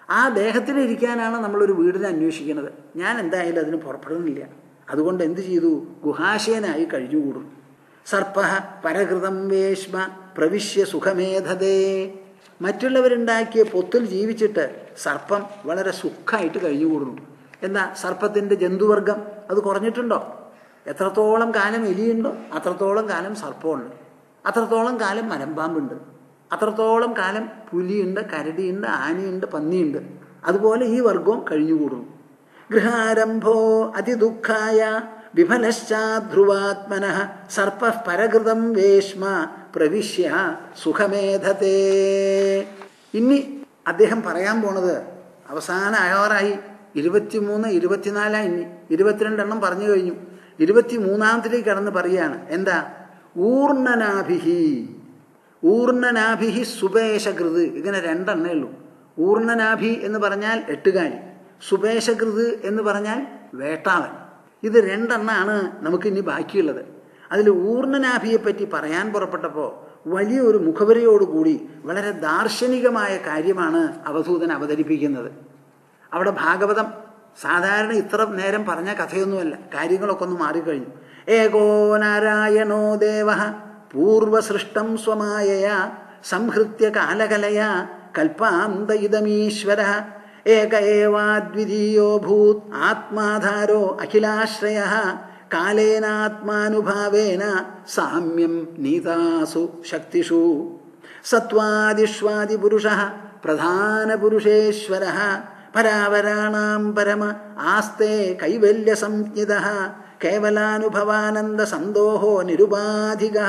ആ ദേഹത്തിലിരിക്കാനാണ് നമ്മളൊരു വീടിനെ അന്വേഷിക്കുന്നത് ഞാൻ എന്തായാലും അതിന് പുറപ്പെടുന്നില്ല അതുകൊണ്ട് എന്ത് ചെയ്തു ഗുഹാശയനായി കഴിഞ്ഞുകൂടും സർപ്പ പരകൃതം വേശ്മ പ്രവിശ്യ സുഖമേധതേ മറ്റുള്ളവരുണ്ടാക്കിയ പൊത്തിൽ ജീവിച്ചിട്ട് സർപ്പം വളരെ സുഖമായിട്ട് കഴിഞ്ഞുകൂടുന്നു എന്താ സർപ്പത്തിൻ്റെ ജന്തുവർഗം അത് കുറഞ്ഞിട്ടുണ്ടോ എത്രത്തോളം കാലം എലിയുണ്ടോ അത്രത്തോളം കാലം സർപ്പമുണ്ട് അത്രത്തോളം കാലം മലമ്പാമ്പുണ്ട് അത്രത്തോളം കാലം പുലിയുണ്ട് കരടിയുണ്ട് ആനയുണ്ട് പന്നിയുണ്ട് അതുപോലെ ഈ വർഗവും കഴിഞ്ഞുകൂടുന്നു ഗൃഹാരംഭോ അതിദുഃഖായ വിഫലശ്ചാധ്രുവാത്മന സർപ്പ പരകൃതം വേശ്മ പ്രവിശ്യ സുഖമേധത്തെ ഇനി അദ്ദേഹം പറയാൻ പോണത് അവസാന ആവാറായി ഇരുപത്തിമൂന്ന് ഇരുപത്തിനാലായി ഇനി ഇരുപത്തിരണ്ടെണ്ണം പറഞ്ഞു കഴിഞ്ഞു ഇരുപത്തിമൂന്നാമത്തിലേക്ക് കടന്ന് പറയുകയാണ് എന്താ ഊർണനാഭിഹി ഊർണനാഭിഹി സുപേശകൃത് ഇങ്ങനെ രണ്ടെണ്ണേ ഉള്ളൂ ഊർണനാഭി എന്ന് പറഞ്ഞാൽ എട്ടുകാലി സുപേശകൃത് എന്ന് പറഞ്ഞാൽ വേട്ടാവൻ ഇത് രണ്ടെണ്ണാണ് നമുക്കിനി ബാക്കിയുള്ളത് അതിൽ ഊർണനാഭിയെ പറ്റി പറയാൻ പുറപ്പെട്ടപ്പോൾ വലിയൊരു മുഖവരയോടുകൂടി വളരെ ദാർശനികമായ കാര്യമാണ് അവധൂതൻ അവതരിപ്പിക്കുന്നത് അവിടെ ഭാഗവതം സാധാരണ ഇത്ര നേരം പറഞ്ഞ കഥയൊന്നുമല്ല കാര്യങ്ങളൊക്കെ ഒന്ന് മാറിക്കഴിഞ്ഞു ഏകോ നാരായണോ ദേവ പൂർവസൃഷ്ടം സ്വമായയാ സംഹൃത്യ കാലകലയാ കൽപ്പാന്ത ഇതമീശ്വര ഏക ഏവാദ്വിതീയോ ഭൂത് ആത്മാധാരോ അഖിലാശ്രയ കാലേനാത്മാനുഭാവേന സാമ്യം നീതാസു ശക്തിഷു സത്വാദിഷ്വാദിപുരുഷ പ്രധാനപുരുഷേശ്വര പരാവരാണാം പരമ ആസ്തേ കൈവല്യസംജ്ഞിത കേവലാനുഭവാനന്ദ സന്തോഹോ നിരുപാധിക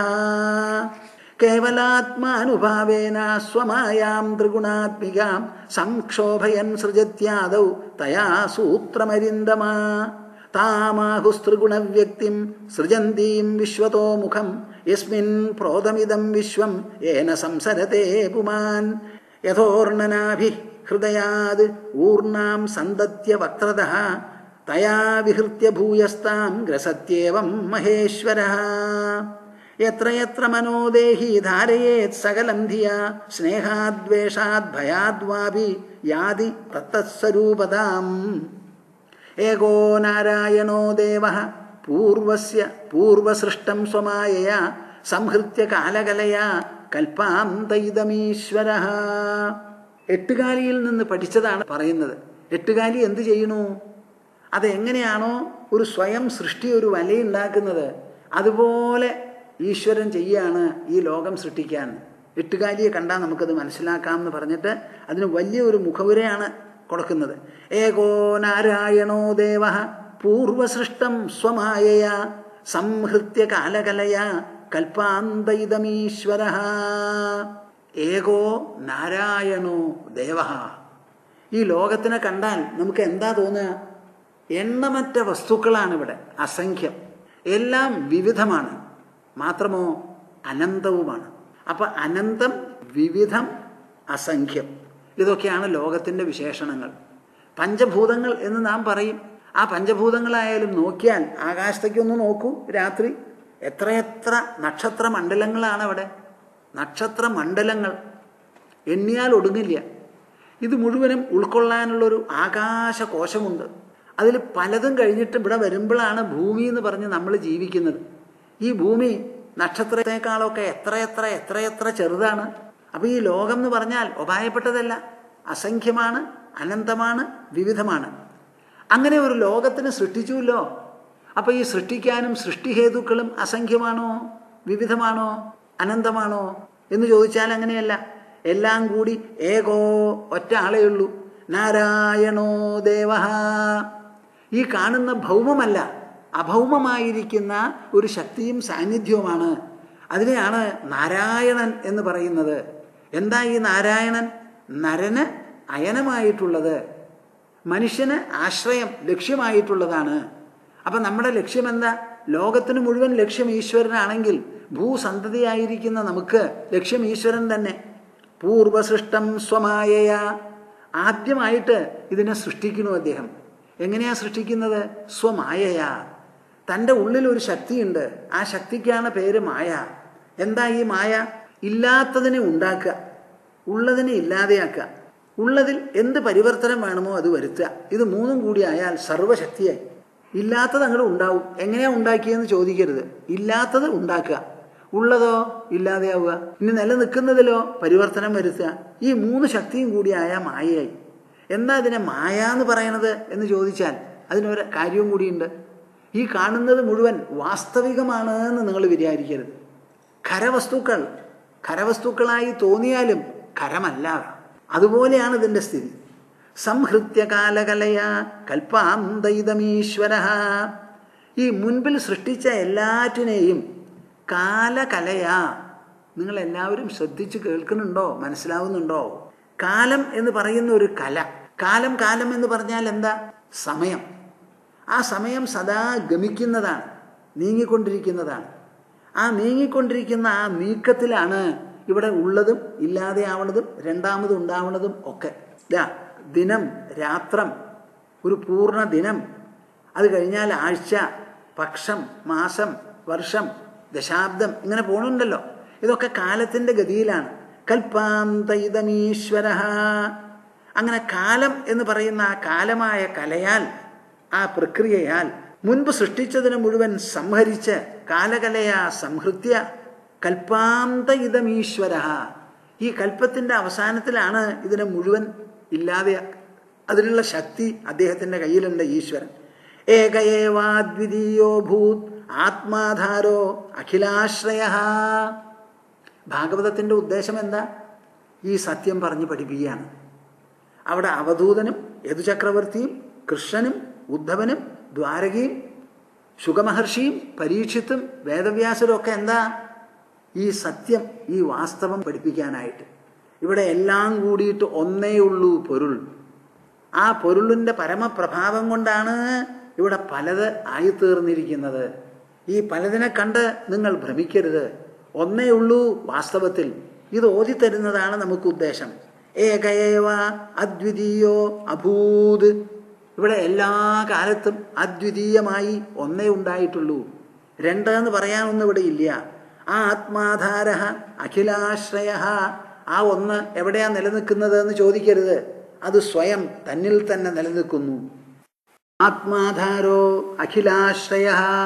കേവലാത്മാനുഭാവേന സ്വമായാം ത്രിഗുണാത്മികാം സംക്ഷോഭയൻ സൃജത്യാദൗ തയാ സൂത്രമരിന്ദമാ താമാഹുസ്ത്രിഗുണവ്യക്തിം സൃജന്തീം വിശ്വതോ മുഖം യസ്മിൻ പ്രോതമിദം വിശ്വം ഏന സംസരത്തെ പുമാൻ യഥോർണനാഭി ഹൃദയാത് ഊർണാം സന്തത്യ വക്രത തയാ വിഹൃത്യ ഭൂയസ്താം ഗ്രസത്യേവം മഹേശ്വര എത്ര എത്ര മനോദേഹി ധാരയേത് സകലം ധിയാ സ്നേഹാദ്വേഷാദ് ഭയാദ്വാഭി യാതി തത്തസ്വരൂപതാം ഏകോ നാരായണോ ദേവ പൂർവസ്യ പൂർവസൃഷ്ടം സ്വമായയാ സംഹൃത്യ കാലകലയാ കൽപ്പാന്തയിതമീശ്വര എട്ടുകാലിയിൽ നിന്ന് പഠിച്ചതാണ് പറയുന്നത് എട്ടുകാലി എന്ത് ചെയ്യണു അതെങ്ങനെയാണോ ഒരു സ്വയം സൃഷ്ടി ഒരു വലയുണ്ടാക്കുന്നത് അതുപോലെ ഈശ്വരൻ ചെയ്യാണ് ഈ ലോകം സൃഷ്ടിക്കാൻ എട്ടുകാലിയെ കണ്ടാൽ നമുക്കത് മനസ്സിലാക്കാം എന്ന് പറഞ്ഞിട്ട് അതിന് വലിയൊരു മുഖവുരയാണ് കൊടുക്കുന്നത് ഏകോ നാരായണോ ദേവ പൂർവസൃഷ്ടം സ്വമായയ സംഹൃത്യ കാലകലയ കൽപ്പാന്തയിതമീശ്വര ഏകോ നാരായണോ ദേവ ഈ ലോകത്തിനെ കണ്ടാൽ നമുക്ക് എന്താ തോന്നുക എണ്ണമറ്റ വസ്തുക്കളാണ് ഇവിടെ അസംഖ്യം എല്ലാം വിവിധമാണ് മാത്രമോ അനന്തവുമാണ് അപ്പൊ അനന്തം വിവിധം അസംഖ്യം ഇതൊക്കെയാണ് ലോകത്തിന്റെ വിശേഷണങ്ങൾ പഞ്ചഭൂതങ്ങൾ എന്ന് നാം പറയും ആ പഞ്ചഭൂതങ്ങളായാലും നോക്കിയാൽ ആകാശത്തേക്കൊന്ന് നോക്കൂ രാത്രി എത്രയെത്ര നക്ഷത്ര മണ്ഡലങ്ങളാണ് അവിടെ നക്ഷത്ര മണ്ഡലങ്ങൾ എണ്ണിയാൽ ഒടുങ്ങില്ല ഇത് മുഴുവനും ഉൾക്കൊള്ളാനുള്ളൊരു ആകാശകോശമുണ്ട് അതിൽ പലതും കഴിഞ്ഞിട്ട് ഇവിടെ വരുമ്പോഴാണ് ഭൂമി എന്ന് പറഞ്ഞ് നമ്മൾ ജീവിക്കുന്നത് ഈ ഭൂമി നക്ഷത്രത്തെക്കാളൊക്കെ എത്രയെത്ര എത്രയെത്ര ചെറുതാണ് അപ്പൊ ഈ ലോകം എന്ന് പറഞ്ഞാൽ ഉപായപ്പെട്ടതല്ല അസംഖ്യമാണ് അനന്തമാണ് വിവിധമാണ് അങ്ങനെ ഒരു ലോകത്തിന് സൃഷ്ടിച്ചുല്ലോ അപ്പൊ ഈ സൃഷ്ടിക്കാനും സൃഷ്ടിഹേതുക്കളും അസംഖ്യമാണോ വിവിധമാണോ അനന്തമാണോ എന്ന് ചോദിച്ചാൽ അങ്ങനെയല്ല എല്ലാം കൂടി ഏകോ ഒറ്റ ആളേ ഉള്ളൂ നാരായണോ ദേവ ഈ കാണുന്ന ഭൗമമല്ല അഭൗമമായിരിക്കുന്ന ഒരു ശക്തിയും സാന്നിധ്യവുമാണ് അതിനെയാണ് നാരായണൻ എന്ന് പറയുന്നത് എന്താ ഈ നാരായണൻ നരന് അയനമായിട്ടുള്ളത് മനുഷ്യന് ആശ്രയം ലക്ഷ്യമായിട്ടുള്ളതാണ് അപ്പം നമ്മുടെ ലക്ഷ്യം എന്താ ലോകത്തിന് മുഴുവൻ ലക്ഷ്യം ഈശ്വരനാണെങ്കിൽ ഭൂസന്തതിയായിരിക്കുന്ന നമുക്ക് ലക്ഷ്യം ഈശ്വരൻ തന്നെ പൂർവസൃഷ്ടം സ്വമായയ ആദ്യമായിട്ട് ഇതിനെ സൃഷ്ടിക്കണു അദ്ദേഹം എങ്ങനെയാ സൃഷ്ടിക്കുന്നത് സ്വമായയ തൻ്റെ ഉള്ളിൽ ഒരു ശക്തിയുണ്ട് ആ ശക്തിക്കാണ് പേര് മായ എന്താ ഈ മായ ഇല്ലാത്തതിനെ ഉണ്ടാക്കുക ഉള്ളതിനെ ഇല്ലാതെയാക്കുക ഉള്ളതിൽ എന്ത് പരിവർത്തനം വേണമോ അത് വരുത്തുക ഇത് മൂന്നും കൂടി ആയാൽ സർവശക്തിയായി ഇല്ലാത്തത് അങ്ങോട്ട് ഉണ്ടാവും എങ്ങനെയാ ഉണ്ടാക്കിയെന്ന് ചോദിക്കരുത് ഇല്ലാത്തത് ഉണ്ടാക്കുക ഉള്ളതോ ഇല്ലാതെയാവുക ഇനി നിലനിൽക്കുന്നതിലോ പരിവർത്തനം വരുത്തുക ഈ മൂന്ന് ശക്തിയും കൂടിയായ മായയായി എന്നാ ഇതിനെ മായ എന്ന് പറയണത് എന്ന് ചോദിച്ചാൽ അതിനൊരു കാര്യവും കൂടിയുണ്ട് ഈ കാണുന്നത് മുഴുവൻ വാസ്തവികമാണ് എന്ന് നിങ്ങൾ വിചാരിക്കരുത് ഖരവസ്തുക്കൾ ഖരവസ്തുക്കളായി തോന്നിയാലും ഖരമല്ല അതുപോലെയാണ് ഇതിൻ്റെ സ്ഥിതി സംഹൃത്യ കാലകലയ കൽപ്പാന്തൈതമീശ്വര ഈ മുൻപിൽ സൃഷ്ടിച്ച എല്ലാറ്റിനെയും കാലകലയാ നിങ്ങൾ എല്ലാവരും ശ്രദ്ധിച്ച് കേൾക്കുന്നുണ്ടോ മനസ്സിലാവുന്നുണ്ടോ കാലം എന്ന് പറയുന്ന ഒരു കല കാലം കാലം എന്ന് പറഞ്ഞാൽ എന്താ സമയം ആ സമയം സദാ ഗമിക്കുന്നതാണ് നീങ്ങിക്കൊണ്ടിരിക്കുന്നതാണ് ആ നീങ്ങിക്കൊണ്ടിരിക്കുന്ന ആ നീക്കത്തിലാണ് ഇവിടെ ഉള്ളതും ഇല്ലാതെയാവണതും രണ്ടാമത് ഉണ്ടാവണതും ഒക്കെ ഇതാ ദിനം രാത്രം ഒരു പൂർണ്ണ ദിനം അത് കഴിഞ്ഞാൽ ആഴ്ച പക്ഷം മാസം വർഷം ദശാബ്ദം ഇങ്ങനെ പോകണുണ്ടല്ലോ ഇതൊക്കെ കാലത്തിൻ്റെ ഗതിയിലാണ് കൽപ്പാന്തൈതമീശ്വര അങ്ങനെ കാലം എന്ന് പറയുന്ന ആ കാലമായ കലയാൽ ആ പ്രക്രിയയാൽ മുൻപ് സൃഷ്ടിച്ചതിനെ മുഴുവൻ സംഹരിച്ച് കാലകലയാ സംഹൃത്യ കൽപ്പാന്ത ഇതമീശ്വര ഈ കൽപ്പത്തിന്റെ അവസാനത്തിലാണ് ഇതിനെ മുഴുവൻ ഇല്ലാതെ അതിനുള്ള ശക്തി അദ്ദേഹത്തിന്റെ കയ്യിലുണ്ട് ഈശ്വരൻ ഏകയേവാദ്വിതീയോ ഭൂത് ആത്മാധാരോ അഖിലാശ്രയ ഭാഗവതത്തിന്റെ ഉദ്ദേശം എന്താ ഈ സത്യം പറഞ്ഞു പഠിപ്പിക്കുകയാണ് അവിടെ അവധൂതനും യദുചക്രവർത്തിയും കൃഷ്ണനും ഉദ്ധവനും ദ്വാരകയും ശുഗമഹർഷിയും പരീക്ഷിത്തും വേദവ്യാസരും ഒക്കെ എന്താ ഈ സത്യം ഈ വാസ്തവം പഠിപ്പിക്കാനായിട്ട് ഇവിടെ എല്ലാം കൂടിയിട്ട് ഒന്നേ ഉള്ളൂ പൊരുൾ ആ പൊരുളിൻ്റെ പരമപ്രഭാവം കൊണ്ടാണ് ഇവിടെ പലത് ആയിത്തീർന്നിരിക്കുന്നത് ഈ പലതിനെ കണ്ട് നിങ്ങൾ ഭ്രമിക്കരുത് ഒന്നേ ഉള്ളൂ വാസ്തവത്തിൽ ഇത് ഓതിത്തരുന്നതാണ് നമുക്ക് ഉദ്ദേശം ഏകയേവ അദ്വിതീയോ അഭൂത് ഇവിടെ എല്ലാ കാലത്തും അദ്വിതീയമായി ഒന്നേ ഉണ്ടായിട്ടുള്ളൂ രണ്ട് എന്ന് പറയാനൊന്നും ഇവിടെ ഇല്ല ആ ആത്മാധാര അഖിലാശ്രയ ആ ഒന്ന് എവിടെയാ നിലനിൽക്കുന്നത് എന്ന് ചോദിക്കരുത് അത് സ്വയം തന്നിൽ തന്നെ നിലനിൽക്കുന്നു ആത്മാധാരോ അഖിലാശ്രയ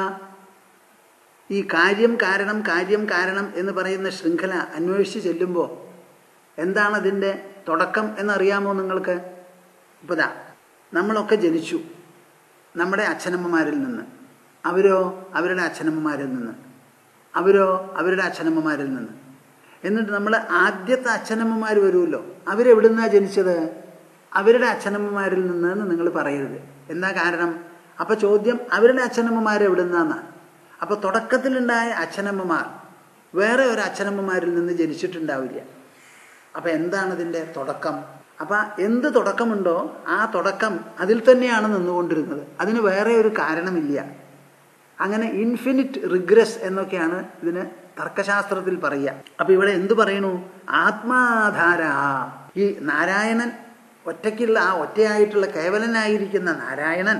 ഈ കാര്യം കാരണം കാര്യം കാരണം എന്ന് പറയുന്ന ശൃംഖല അന്വേഷിച്ച് ചെല്ലുമ്പോൾ എന്താണ് അതിൻ്റെ തുടക്കം എന്നറിയാമോ നിങ്ങൾക്ക് ഇപ്പോൾ ദാ നമ്മളൊക്കെ ജനിച്ചു നമ്മുടെ അച്ഛനമ്മമാരിൽ നിന്ന് അവരോ അവരുടെ അച്ഛനമ്മമാരിൽ നിന്ന് അവരോ അവരുടെ അച്ഛനമ്മമാരിൽ നിന്ന് എന്നിട്ട് നമ്മൾ ആദ്യത്തെ അച്ഛനമ്മമാർ വരുമല്ലോ അവരെവിടുന്നാ ജനിച്ചത് അവരുടെ അച്ഛനമ്മമാരിൽ നിന്ന് എന്ന് നിങ്ങൾ പറയരുത് എന്താ കാരണം അപ്പൊ ചോദ്യം അവരുടെ അച്ഛനമ്മമാർ എവിടുന്നാന്നാ അപ്പൊ തുടക്കത്തിലുണ്ടായ അച്ഛനമ്മമാർ വേറെ ഒരു അച്ഛനമ്മമാരിൽ നിന്ന് ജനിച്ചിട്ടുണ്ടാവില്ല അപ്പൊ എന്താണ് ഇതിന്റെ തുടക്കം അപ്പൊ എന്ത് തുടക്കമുണ്ടോ ആ തുടക്കം അതിൽ തന്നെയാണ് നിന്നുകൊണ്ടിരുന്നത് അതിന് വേറെ ഒരു കാരണമില്ല അങ്ങനെ ഇൻഫിനിറ്റ് റിഗ്രസ് എന്നൊക്കെയാണ് ഇതിന് തർക്കശാസ്ത്രത്തിൽ പറയുക അപ്പൊ ഇവിടെ എന്തു പറയണു ആത്മാധാര ഈ നാരായണൻ ഒറ്റയ്ക്കുള്ള ആ ഒറ്റയായിട്ടുള്ള കേവലനായിരിക്കുന്ന നാരായണൻ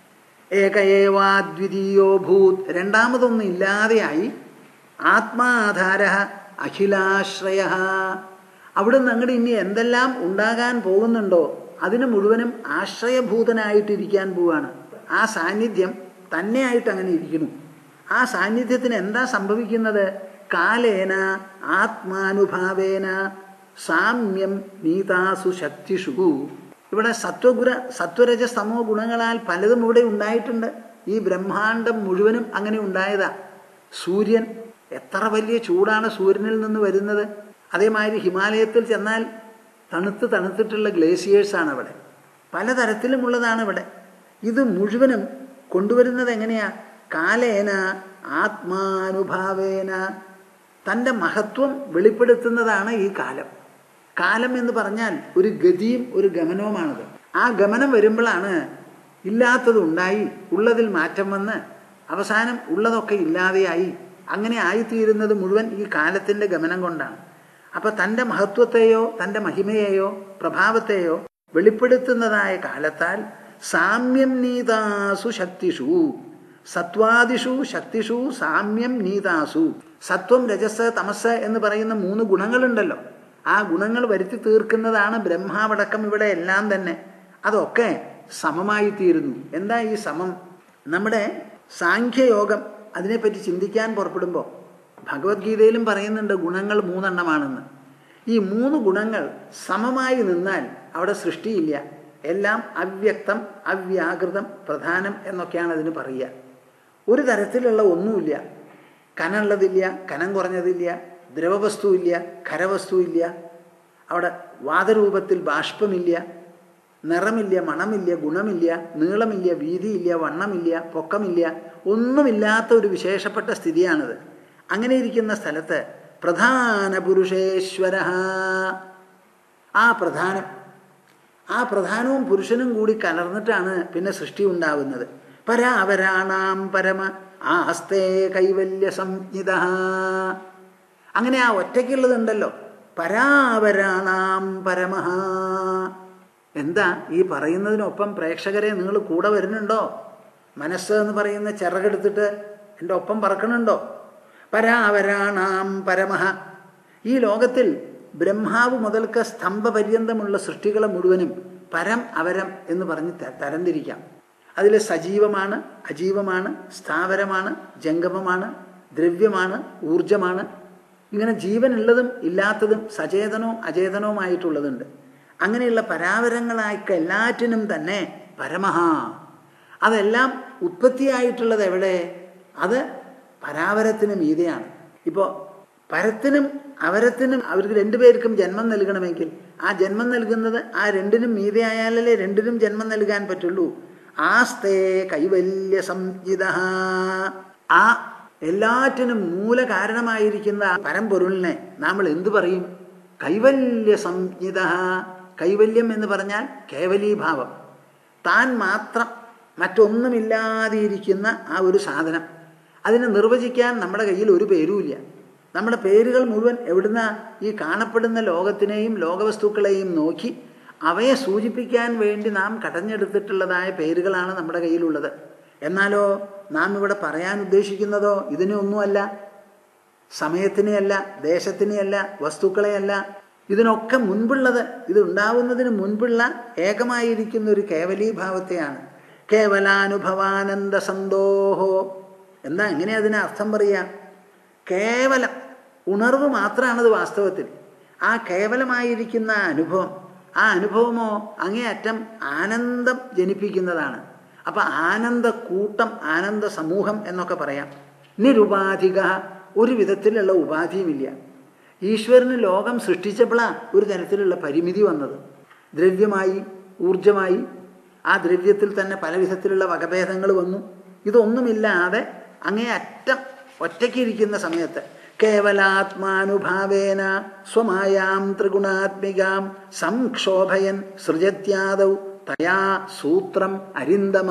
ഏകയേവാദ്വിതീയോ ഭൂത് രണ്ടാമതൊന്നും ഇല്ലാതെയായി ആത്മാധാര അഖിലാശ്രയ അവിടുന്ന് അങ്ങോട്ട് ഇനി എന്തെല്ലാം ഉണ്ടാകാൻ പോകുന്നുണ്ടോ അതിന് മുഴുവനും ആശ്രയഭൂതനായിട്ടിരിക്കാൻ പോവാണ് ആ സാന്നിധ്യം തന്നെയായിട്ട് അങ്ങനെ ഇരിക്കുന്നു ആ സാന്നിധ്യത്തിന് എന്താ സംഭവിക്കുന്നത് കാലേന ആത്മാനുഭാവേന സാമ്യം നീതാസു ശക്തിഷു ഇവിടെ സത്വഗുര സത്വരജ സമോ ഗുണങ്ങളാൽ പലതും ഇവിടെ ഉണ്ടായിട്ടുണ്ട് ഈ ബ്രഹ്മാണ്ടം മുഴുവനും അങ്ങനെ ഉണ്ടായതാ സൂര്യൻ എത്ര വലിയ ചൂടാണ് സൂര്യനിൽ നിന്ന് വരുന്നത് അതേമാതിരി ഹിമാലയത്തിൽ ചെന്നാൽ തണുത്ത് തണുത്തിട്ടുള്ള ഗ്ലേസിയേഴ്സാണ് അവിടെ പലതരത്തിലുമുള്ളതാണ് ഇവിടെ ഇത് മുഴുവനും കൊണ്ടുവരുന്നത് എങ്ങനെയാ കാലേന ആത്മാനുഭാവേന തൻ്റെ മഹത്വം വെളിപ്പെടുത്തുന്നതാണ് ഈ കാലം കാലം എന്ന് പറഞ്ഞാൽ ഒരു ഗതിയും ഒരു ഗമനവുമാണത് ആ ഗമനം വരുമ്പോഴാണ് ഇല്ലാത്തത് ഉണ്ടായി ഉള്ളതിൽ മാറ്റം വന്ന് അവസാനം ഉള്ളതൊക്കെ ഇല്ലാതെയായി അങ്ങനെ ആയിത്തീരുന്നത് മുഴുവൻ ഈ കാലത്തിൻ്റെ ഗമനം കൊണ്ടാണ് അപ്പൊ തൻ്റെ മഹത്വത്തെയോ തൻ്റെ മഹിമയെയോ പ്രഭാവത്തെയോ വെളിപ്പെടുത്തുന്നതായ കാലത്താൽ സാമ്യം നീതാസു ശക്തിഷു സത്വാദിഷു ശക്തിഷു സാമ്യം നീതാസു സത്വം രജസ് തമസ് എന്ന് പറയുന്ന മൂന്ന് ഗുണങ്ങളുണ്ടല്ലോ ആ ഗുണങ്ങൾ വരുത്തി തീർക്കുന്നതാണ് ബ്രഹ്മാവടക്കം ഇവിടെ എല്ലാം തന്നെ അതൊക്കെ സമമായി തീരുന്നു എന്താ ഈ സമം നമ്മുടെ സാഖ്യയോഗം അതിനെപ്പറ്റി ചിന്തിക്കാൻ പുറപ്പെടുമ്പോൾ ഭഗവത്ഗീതയിലും പറയുന്നുണ്ട് ഗുണങ്ങൾ മൂന്നെണ്ണമാണെന്ന് ഈ മൂന്ന് ഗുണങ്ങൾ സമമായി നിന്നാൽ അവിടെ സൃഷ്ടിയില്ല എല്ലാം അവ്യക്തം അവ്യാകൃതം പ്രധാനം എന്നൊക്കെയാണ് അതിന് പറയുക ഒരു തരത്തിലുള്ള ഒന്നുമില്ല കനമുള്ളതില്ല കനം കുറഞ്ഞതില്ല ദ്രവവസ്തുവില്ല ഖരവസ്തുവില്ല അവിടെ വാദരൂപത്തിൽ ബാഷ്പമില്ല നിറമില്ല മണമില്ല ഗുണമില്ല നീളമില്ല വീതിയില്ല വണ്ണമില്ല പൊക്കമില്ല ഒന്നുമില്ലാത്ത ഒരു വിശേഷപ്പെട്ട സ്ഥിതിയാണിത് അങ്ങനെ ഇരിക്കുന്ന സ്ഥലത്ത് പ്രധാന പുരുഷേശ്വര ആ പ്രധാനം ആ പ്രധാനവും പുരുഷനും കൂടി കലർന്നിട്ടാണ് പിന്നെ സൃഷ്ടി ഉണ്ടാവുന്നത് പരാവരാണാം പരമ ആസ്തേ കൈവല്യ സംജ്ഞിത അങ്ങനെ ആ ഒറ്റയ്ക്കുള്ളതുണ്ടല്ലോ പരാവരാണാം പരമഹ എന്താ ഈ പറയുന്നതിനൊപ്പം പ്രേക്ഷകരെ നിങ്ങൾ കൂടെ വരുന്നുണ്ടോ മനസ്സ് എന്ന് പറയുന്ന ചിറകെടുത്തിട്ട് എൻ്റെ ഒപ്പം പറക്കണുണ്ടോ പരാവരാണാം പരമഹ ഈ ലോകത്തിൽ ബ്രഹ്മാവ് മുതൽക്ക് സ്തംഭപര്യന്തമുള്ള സൃഷ്ടികളെ മുഴുവനും പരം അവരം എന്ന് പറഞ്ഞ് തരംതിരിക്കാം അതിൽ സജീവമാണ് അജീവമാണ് സ്ഥാവരമാണ് ജംഗമമാണ് ദ്രവ്യമാണ് ഊർജമാണ് ഇങ്ങനെ ജീവനുള്ളതും ഇല്ലാത്തതും സചേതനവും അചേതനവുമായിട്ടുള്ളതുണ്ട് അങ്ങനെയുള്ള പരാവരങ്ങളായിക്ക എല്ലാറ്റിനും തന്നെ പരമഹ അതെല്ലാം ഉത്പത്തിയായിട്ടുള്ളത് എവിടെ അത് പരാവരത്തിന് മീതെയാണ് ഇപ്പോൾ പരത്തിനും അവരത്തിനും അവർക്ക് രണ്ടുപേർക്കും ജന്മം നൽകണമെങ്കിൽ ആ ജന്മം നൽകുന്നത് ആ രണ്ടിനും മീതെയായാലല്ലേ രണ്ടിനും ജന്മം നൽകാൻ പറ്റുള്ളൂ ആസ്തേ കൈവല്യ സംജിത ആ എല്ലാറ്റിനും മൂല കാരണമായിരിക്കുന്ന പരമ്പൊരുളിനെ നമ്മൾ എന്തു പറയും കൈവല്യ സംജ്ഞിത കൈവല്യം എന്ന് പറഞ്ഞാൽ കേവലീഭാവം താൻ മാത്രം മറ്റൊന്നുമില്ലാതിരിക്കുന്ന ആ ഒരു സാധനം അതിനെ നിർവചിക്കാൻ നമ്മുടെ കയ്യിൽ ഒരു പേരുമില്ല നമ്മുടെ പേരുകൾ മുഴുവൻ എവിടുന്ന ഈ കാണപ്പെടുന്ന ലോകത്തിനെയും ലോകവസ്തുക്കളെയും നോക്കി അവയെ സൂചിപ്പിക്കാൻ വേണ്ടി നാം കടഞ്ഞെടുത്തിട്ടുള്ളതായ പേരുകളാണ് നമ്മുടെ കയ്യിലുള്ളത് എന്നാലോ നാം ഇവിടെ പറയാൻ ഉദ്ദേശിക്കുന്നതോ ഇതിനൊന്നുമല്ല സമയത്തിനെയല്ല ദേശത്തിനെയല്ല വസ്തുക്കളെയല്ല ഇതിനൊക്കെ മുൻപുള്ളത് ഇത് ഉണ്ടാവുന്നതിന് മുൻപുള്ള ഏകമായിരിക്കുന്ന ഒരു കേവലീഭാവത്തെയാണ് കേവലാനുഭവാനന്ദ സന്തോഹോ എന്താ എങ്ങനെ അതിന് അർത്ഥം പറയാ കേവലം ഉണർവ് മാത്രമാണത് വാസ്തവത്തിൽ ആ കേവലമായിരിക്കുന്ന അനുഭവം ആ അനുഭവമോ അങ്ങേയറ്റം ആനന്ദം ജനിപ്പിക്കുന്നതാണ് അപ്പൊ ആനന്ദ കൂട്ടം ആനന്ദ സമൂഹം എന്നൊക്കെ പറയാം നിരുപാധിക ഒരു വിധത്തിലുള്ള ഉപാധിയുമില്ല ഈശ്വരന് ലോകം സൃഷ്ടിച്ചപ്പോഴാണ് ഒരു തരത്തിലുള്ള പരിമിതി വന്നത് ദ്രവ്യമായി ഊർജമായി ആ ദ്രവ്യത്തിൽ തന്നെ പല വിധത്തിലുള്ള വകഭേദങ്ങൾ വന്നു ഇതൊന്നുമില്ലാതെ അങ്ങേ അറ്റം ഒറ്റയ്ക്കിരിക്കുന്ന സമയത്ത് കേവലാത്മാനുഭാവേന സ്വമായാം ത്രിഗുണാത്മികാം സംക്ഷോഭയൻ സൃജത്യാദൗ തയാ സൂത്രം അരിന്തമ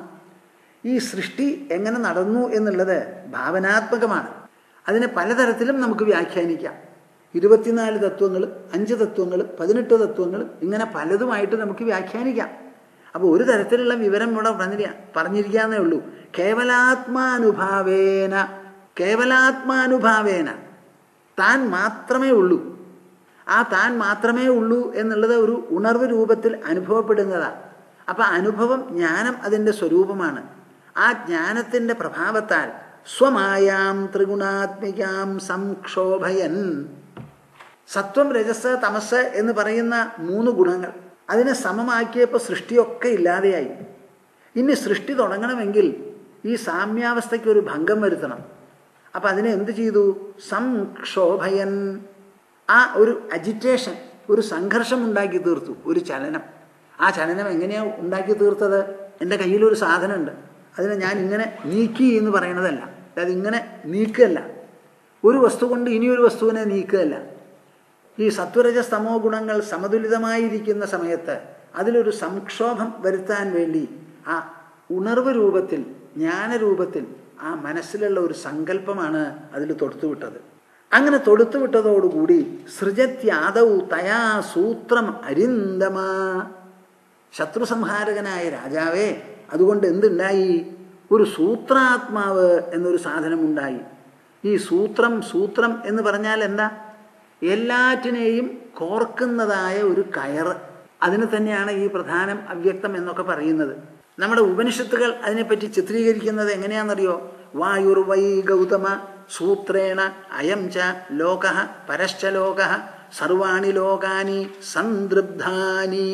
ഈ സൃഷ്ടി എങ്ങനെ നടന്നു എന്നുള്ളത് ഭാവനാത്മകമാണ് അതിനെ പലതരത്തിലും നമുക്ക് വ്യാഖ്യാനിക്കാം ഇരുപത്തിനാല് തത്വങ്ങൾ അഞ്ച് തത്വങ്ങൾ പതിനെട്ട് തത്വങ്ങൾ ഇങ്ങനെ പലതുമായിട്ട് നമുക്ക് വ്യാഖ്യാനിക്കാം അപ്പോൾ ഒരു തരത്തിലുള്ള വിവരം ഇവിടെ പറഞ്ഞിരിക്കുക പറഞ്ഞിരിക്കാന്നേ ഉള്ളൂ കേവലാത്മാനുഭാവേന കേവലാത്മാനുഭാവേന താൻ മാത്രമേ ഉള്ളൂ ആ താൻ മാത്രമേ ഉള്ളൂ എന്നുള്ളത് ഒരു ഉണർവ് രൂപത്തിൽ അനുഭവപ്പെടുന്നതാണ് അപ്പം അനുഭവം ജ്ഞാനം അതിൻ്റെ സ്വരൂപമാണ് ആ ജ്ഞാനത്തിൻ്റെ പ്രഭാവത്താൽ സ്വമായാം ത്രിഗുണാത്മികാം സംക്ഷോഭയൻ സത്വം രജസ് തമസ് എന്ന് പറയുന്ന മൂന്ന് ഗുണങ്ങൾ അതിനെ സമമാക്കിയപ്പോൾ സൃഷ്ടിയൊക്കെ ഇല്ലാതെയായി ഇനി സൃഷ്ടി തുടങ്ങണമെങ്കിൽ ഈ സാമ്യാവസ്ഥയ്ക്ക് ഒരു ഭംഗം വരുത്തണം അപ്പം അതിനെ എന്ത് ചെയ്തു സംക്ഷോഭയൻ ആ ഒരു അജിറ്റേഷൻ ഒരു സംഘർഷം ഉണ്ടാക്കി തീർത്തു ഒരു ചലനം ആ ചലനം എങ്ങനെയാണ് ഉണ്ടാക്കി തീർത്തത് എൻ്റെ കയ്യിലൊരു സാധനമുണ്ട് അതിനെ ഞാൻ ഇങ്ങനെ നീക്കി എന്ന് പറയണതല്ല അതിങ്ങനെ നീക്കുകയല്ല ഒരു വസ്തു കൊണ്ട് ഇനിയൊരു വസ്തുവിനെ നീക്കുകയല്ല ഈ സത്വരജസ്തമോ ഗുണങ്ങൾ സമതുലിതമായിരിക്കുന്ന സമയത്ത് അതിലൊരു സംക്ഷോഭം വരുത്താൻ വേണ്ടി ആ ഉണർവ് രൂപത്തിൽ ജ്ഞാനരൂപത്തിൽ ആ മനസ്സിലുള്ള ഒരു സങ്കല്പമാണ് അതിൽ തൊടുത്തുവിട്ടത് അങ്ങനെ തൊടുത്തുവിട്ടതോടുകൂടി സൃജത്യാദൗ തയാ സൂത്രം അരിന്തമ ശത്രുസംഹാരകനായ രാജാവേ അതുകൊണ്ട് എന്തുണ്ടായി ഒരു സൂത്രാത്മാവ് എന്നൊരു സാധനമുണ്ടായി ഈ സൂത്രം സൂത്രം എന്ന് പറഞ്ഞാൽ എന്താ എല്ലാറ്റിനെയും കോർക്കുന്നതായ ഒരു കയറ് അതിന് തന്നെയാണ് ഈ പ്രധാനം അവ്യക്തം എന്നൊക്കെ പറയുന്നത് നമ്മുടെ ഉപനിഷത്തുകൾ അതിനെപ്പറ്റി ചിത്രീകരിക്കുന്നത് എങ്ങനെയാണെന്നറിയോ വായുർവൈ ഗൗതമ സൂത്രേണ അയം ച ലോക പരശ്ച ലോക സർവാണി ലോകാനി സന്തൃബ്ധാനി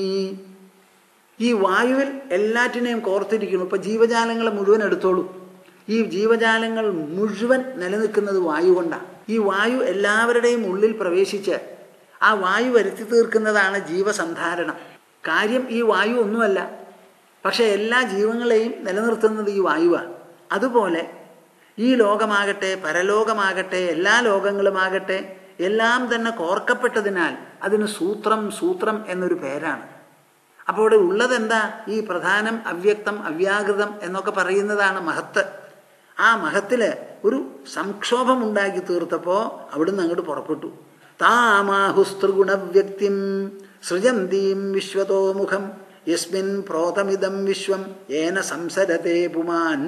ഈ വായുവിൽ എല്ലാറ്റിനെയും കോർത്തിരിക്കുന്നു ഇപ്പൊ ജീവജാലങ്ങളെ മുഴുവൻ എടുത്തോളൂ ഈ ജീവജാലങ്ങൾ മുഴുവൻ നിലനിൽക്കുന്നത് വായു കൊണ്ടാണ് ഈ വായു എല്ലാവരുടെയും ഉള്ളിൽ പ്രവേശിച്ച് ആ വായു വരുത്തി തീർക്കുന്നതാണ് ജീവസന്ധാരണം കാര്യം ഈ വായു ഒന്നുമല്ല പക്ഷെ എല്ലാ ജീവങ്ങളെയും നിലനിർത്തുന്നത് ഈ വായുവാണ് അതുപോലെ ഈ ലോകമാകട്ടെ പരലോകമാകട്ടെ എല്ലാ ലോകങ്ങളുമാകട്ടെ എല്ലാം തന്നെ കോർക്കപ്പെട്ടതിനാൽ അതിന് സൂത്രം സൂത്രം എന്നൊരു പേരാണ് അപ്പോൾ ഇവിടെ ഉള്ളതെന്താ ഈ പ്രധാനം അവ്യക്തം അവ്യാകൃതം എന്നൊക്കെ പറയുന്നതാണ് മഹത്ത് ആ മഹത്തില് ഒരു സംക്ഷോഭം ഉണ്ടാക്കി തീർത്തപ്പോൾ അവിടുന്ന് അങ്ങോട്ട് പുറപ്പെട്ടു താമാഹുസ്തൃഗുണവ്യക്തിം സൃജന്തീം വിശ്വതോമുഖം യസ്മിൻ പ്രോതമിതം വിശ്വം ഏന സംസരത്തെ പുമാൻ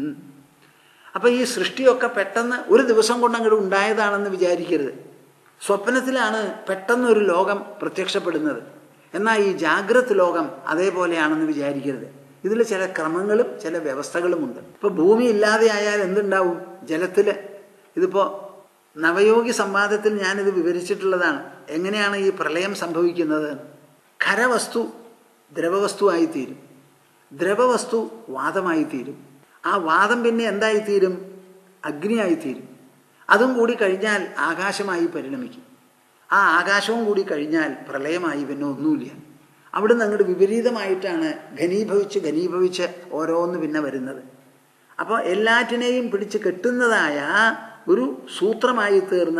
അപ്പൊ ഈ സൃഷ്ടിയൊക്കെ പെട്ടെന്ന് ഒരു ദിവസം കൊണ്ട് അങ്ങോട്ട് ഉണ്ടായതാണെന്ന് വിചാരിക്കരുത് സ്വപ്നത്തിലാണ് പെട്ടെന്ന് ഒരു ലോകം പ്രത്യക്ഷപ്പെടുന്നത് എന്നാൽ ഈ ജാഗ്രത് ലോകം അതേപോലെയാണെന്ന് വിചാരിക്കരുത് ഇതിൽ ചില ക്രമങ്ങളും ചില വ്യവസ്ഥകളുമുണ്ട് ഇപ്പൊ ഭൂമി ഇല്ലാതെ ആയാൽ എന്തുണ്ടാവും ജലത്തില് ഇതിപ്പോ നവയോഗി സംവാദത്തിൽ ഞാനിത് വിവരിച്ചിട്ടുള്ളതാണ് എങ്ങനെയാണ് ഈ പ്രളയം സംഭവിക്കുന്നത് ഖരവസ്തു ദ്രവവസ്തുവായി തീരും ദ്രവവസ്തു വാദമായി തീരും ആ വാദം പിന്നെ എന്തായി തീരും അഗ്നിയായി തീരും അതും കൂടി കഴിഞ്ഞാൽ ആകാശമായി പരിണമിക്കും ആ ആകാശവും കൂടി കഴിഞ്ഞാൽ പ്രളയമായി പിന്നെ ഒന്നുമില്ല അവിടുന്ന് അങ്ങോട്ട് വിപരീതമായിട്ടാണ് ഘനീഭവിച്ച് ഘനീഭവിച്ച് ഓരോന്ന് പിന്നെ വരുന്നത് അപ്പോൾ എല്ലാറ്റിനെയും പിടിച്ച് കെട്ടുന്നതായ ഒരു സൂത്രമായി തീർന്ന്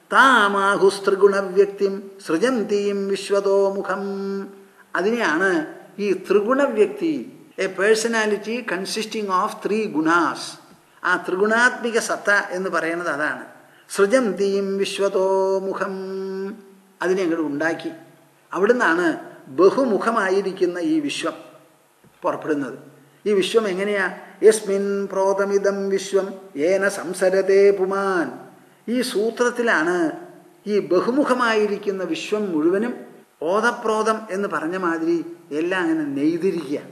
താമാഹുസ്ത്രിഗുണവ്യക്തിം സൃജന്തീം വിശ്വതോമുഖം അതിനെയാണ് ഈ ത്രിഗുണവ്യക്തി a personality consisting of three ഗുണാസ് ആ ത്രിഗുണാത്മിക സത്ത എന്ന് പറയുന്നത് അതാണ് സൃജന്തീം വിശ്വതോമുഖം അതിനെ അങ്ങോട്ട് ഉണ്ടാക്കി അവിടുന്നാണ് ബഹുമുഖമായിരിക്കുന്ന ഈ വിശ്വം പുറപ്പെടുന്നത് ഈ വിശ്വം എങ്ങനെയാ യസ്മിൻ പ്രോതമിതം വിശ്വം ഏന സംസരത്തെ പുമാൻ ഈ സൂത്രത്തിലാണ് ഈ ബഹുമുഖമായിരിക്കുന്ന വിശ്വം മുഴുവനും ഓതപ്രോതം എന്ന് പറഞ്ഞ മാതിരി എല്ലാം അങ്ങനെ നെയ്തിരിക്കുക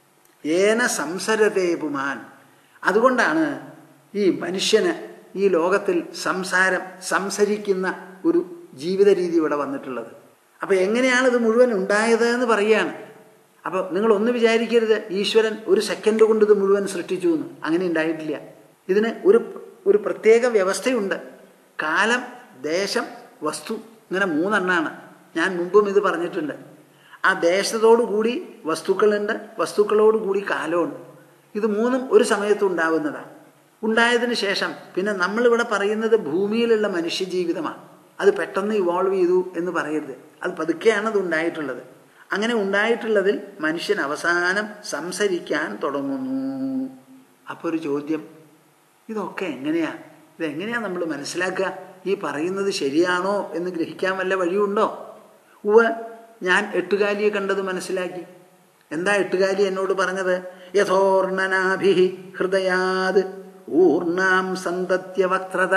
ഏന സംസരത്തെ പുമാൻ അതുകൊണ്ടാണ് ഈ മനുഷ്യന് ഈ ലോകത്തിൽ സംസാരം സംസരിക്കുന്ന ഒരു ജീവിത രീതി ഇവിടെ വന്നിട്ടുള്ളത് അപ്പൊ എങ്ങനെയാണ് ഇത് മുഴുവൻ ഉണ്ടായത് എന്ന് പറയുകയാണ് അപ്പോൾ നിങ്ങൾ ഒന്ന് വിചാരിക്കരുത് ഈശ്വരൻ ഒരു സെക്കൻഡ് കൊണ്ട് ഇത് മുഴുവൻ സൃഷ്ടിച്ചു എന്ന് അങ്ങനെ ഉണ്ടായിട്ടില്ല ഇതിന് ഒരു ഒരു പ്രത്യേക വ്യവസ്ഥയുണ്ട് കാലം ദേശം വസ്തു ഇങ്ങനെ മൂന്നെണ്ണാണ് ഞാൻ മുമ്പും ഇത് പറഞ്ഞിട്ടുണ്ട് ആ ദേശത്തോടു കൂടി വസ്തുക്കളുണ്ട് വസ്തുക്കളോട് കൂടി കാലമുണ്ട് ഇത് മൂന്നും ഒരു സമയത്ത് ഉണ്ടാവുന്നതാണ് ഉണ്ടായതിനു ശേഷം പിന്നെ നമ്മളിവിടെ പറയുന്നത് ഭൂമിയിലുള്ള മനുഷ്യജീവിതമാണ് അത് പെട്ടെന്ന് ഇവോൾവ് ചെയ്തു എന്ന് പറയരുത് അത് പതുക്കെയാണ് അത് ഉണ്ടായിട്ടുള്ളത് അങ്ങനെ ഉണ്ടായിട്ടുള്ളതിൽ മനുഷ്യൻ അവസാനം സംസരിക്കാൻ തുടങ്ങുന്നു അപ്പോൾ ഒരു ചോദ്യം ഇതൊക്കെ എങ്ങനെയാ ഇതെങ്ങനെയാ നമ്മൾ മനസ്സിലാക്കുക ഈ പറയുന്നത് ശരിയാണോ എന്ന് ഗ്രഹിക്കാൻ വല്ല വഴിയുണ്ടോ ഉവ ഞാൻ എട്ടുകാലിയെ കണ്ടത് മനസ്സിലാക്കി എന്താ എട്ടുകാലി എന്നോട് പറഞ്ഞത് യഥോർണനാഭി ഹൃദയാത് ഊർണാം സന്തത്യ വക്രത